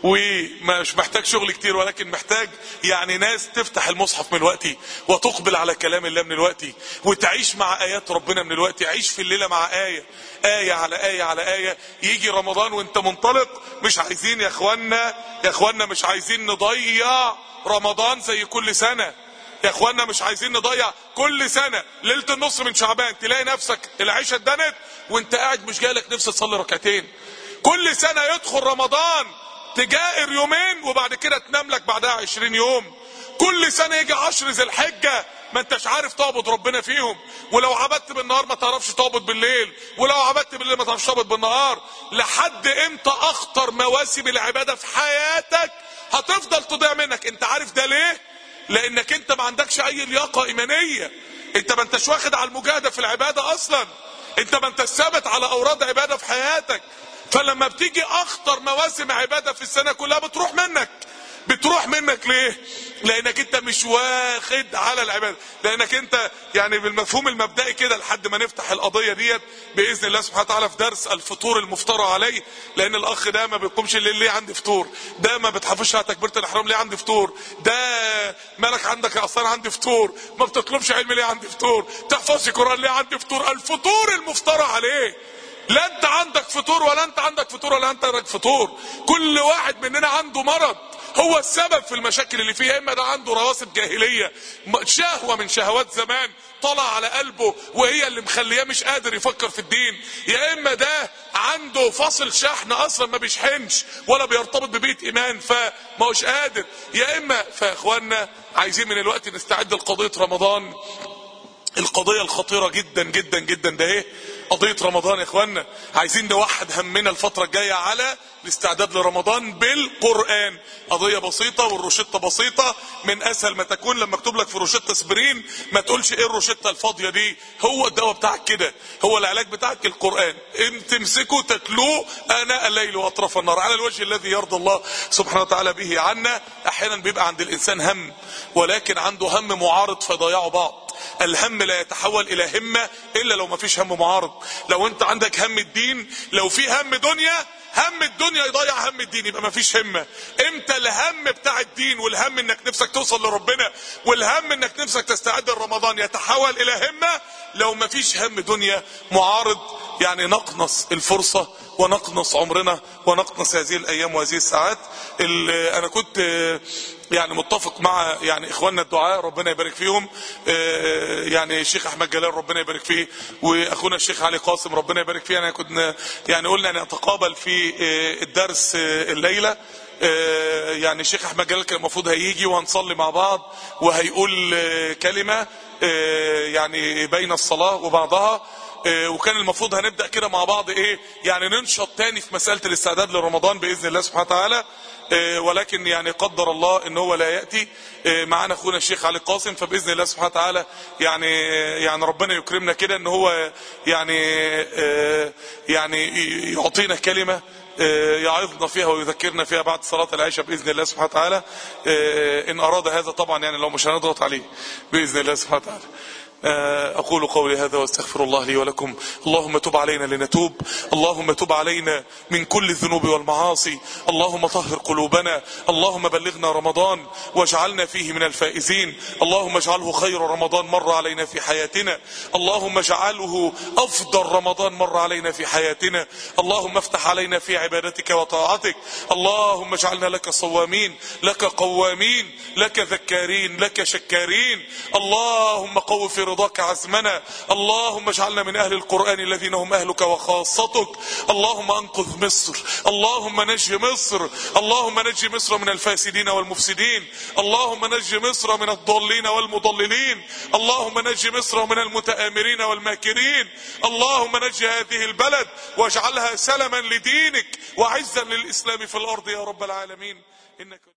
ومش محتاج شغل كتير ولكن محتاج يعني ناس تفتح المصحف من الوقت وتقبل على كلام الله من الوقت وتعيش مع ايات ربنا من الوقت عيش في الليله مع ايه آية على آية على آية يجي رمضان وانت منطلق مش عايزين يا اخوانا يا اخوانا مش عايزين نضيع رمضان زي كل سنة يا اخوانا مش عايزين نضيع كل سنة ليلة النص من شعبان تلاقي نفسك العيشة اتدنت وانت قاعد مش جايلك نفس تصلي ركعتين كل سنة يدخل رمضان تجائر يومين وبعد كده تنام لك بعدها عشرين يوم كل سنة يجي عشر ذي الحجة ما انتش عارف تعبد ربنا فيهم ولو عبدت بالنهار ما تعرفش تعبد بالليل ولو عبدت بالليل ما تعرفش تعبد بالنهار لحد امتى اخطر مواسم العبادة في حياتك هتفضل تضيع منك انت عارف ده ليه لانك انت ما عندكش اي لياقة ايمانية انت ما انتش واخد على المجاهدة في العبادة اصلا انت ما انتش ثابت على اوراد عبادة في حياتك فلما بتيجي اخطر مواسم عبادة في السنة كلها بتروح منك بتروح منك ليه لانك انت مش واخد على العباده لانك انت يعني بالمفهوم المبدئي كده لحد ما نفتح القضيه ديت باذن الله سبحانه وتعالى في درس الفطور المفترى عليه لان الاخ ده ما بيقومش الليل ليه عندي فطور ده ما بتحافظش على تكبيره الاحرام ليه عندي فطور ده مالك عندك يا اصلا عندي فطور ما بتطلبش علم ليه عندي فطور تحفظش قران ليه عندي فطور الفطور المفترى عليه لا انت عندك فطور ولا انت عندك فطور ولا انت عندك فطور كل واحد مننا عنده مرض هو السبب في المشاكل اللي فيها اما ده عنده رواسب جاهليه شهوه من شهوات زمان طلع على قلبه وهي اللي مخليه مش قادر يفكر في الدين يا اما ده عنده فاصل شحن اصلا ما بيشحنش ولا بيرتبط ببيت ايمان فما هوش قادر يا اما فيا اخوانا عايزين من الوقت نستعد لقضيه رمضان القضية الخطيرة جدا جدا جدا ده ايه قضية رمضان يا اخوانا عايزين نوحد همنا الفترة الجاية على الاستعداد لرمضان بالقرآن قضية بسيطة والروشتة بسيطة من اسهل ما تكون لما اكتب لك في روشتة اسبرين ما تقولش ايه الروشتة الفاضية دي هو الدواء بتاعك كده هو العلاج بتاعك القرآن ان تمسكه تتلوه اناء الليل واطراف النهار على الوجه الذي يرضى الله سبحانه وتعالى به عنا احيانا بيبقى عند الانسان هم ولكن عنده هم معارض فيضيعوا بعض الهم لا يتحول الى همة الا لو ما فيش هم معارض لو انت عندك هم الدين لو في هم دنيا هم الدنيا يضيع هم الدين يبقى ما فيش همة امتى الهم بتاع الدين والهم انك نفسك توصل لربنا والهم انك نفسك تستعد لرمضان يتحول الى همة لو ما فيش هم دنيا معارض يعني نقنص الفرصة ونقنص عمرنا ونقنص هذه الايام وهذه الساعات انا كنت يعني متفق مع يعني اخواننا الدعاء ربنا يبارك فيهم يعني الشيخ احمد جلال ربنا يبارك فيه واخونا الشيخ علي قاسم ربنا يبارك فيه انا كنا يعني قلنا نتقابل في الدرس الليله يعني الشيخ احمد جلال كان المفروض هيجي وهنصلي مع بعض وهيقول كلمه يعني بين الصلاه وبعضها وكان المفروض هنبدا كده مع بعض ايه يعني ننشط تاني في مساله الاستعداد لرمضان باذن الله سبحانه وتعالى ولكن يعني قدر الله ان هو لا ياتي معانا اخونا الشيخ علي قاسم فباذن الله سبحانه وتعالى يعني يعني ربنا يكرمنا كده ان هو يعني يعني يعطينا كلمه آه، يعظنا فيها ويذكرنا فيها بعد صلاة العشاء بإذن الله سبحانه وتعالى آه، إن أراد هذا طبعا يعني لو مش هنضغط عليه بإذن الله سبحانه وتعالى آه، أقول قولي هذا واستغفر الله لي ولكم اللهم تب علينا لنتوب اللهم تب علينا من كل الذنوب والمعاصي اللهم طهر قلوبنا اللهم بلغنا رمضان واجعلنا فيه من الفائزين اللهم اجعله خير رمضان مر علينا في حياتنا اللهم اجعله أفضل رمضان مر علينا في حياتنا اللهم افتح علينا في عبادتك وطاعتك اللهم اجعلنا لك صوامين لك قوامين لك ذكارين لك شكارين اللهم قو في رضاك عزمنا اللهم اجعلنا من أهل القرآن الذين هم أهلك وخاصتك اللهم أنقذ مصر اللهم نج مصر اللهم نج مصر من الفاسدين والمفسدين اللهم نج مصر من الضالين والمضللين اللهم نج مصر من المتآمرين والماكرين اللهم نج هذه البلد واجعلها سلما لدينك وعزا للإسلام في الأرض يا رب العالمين إنك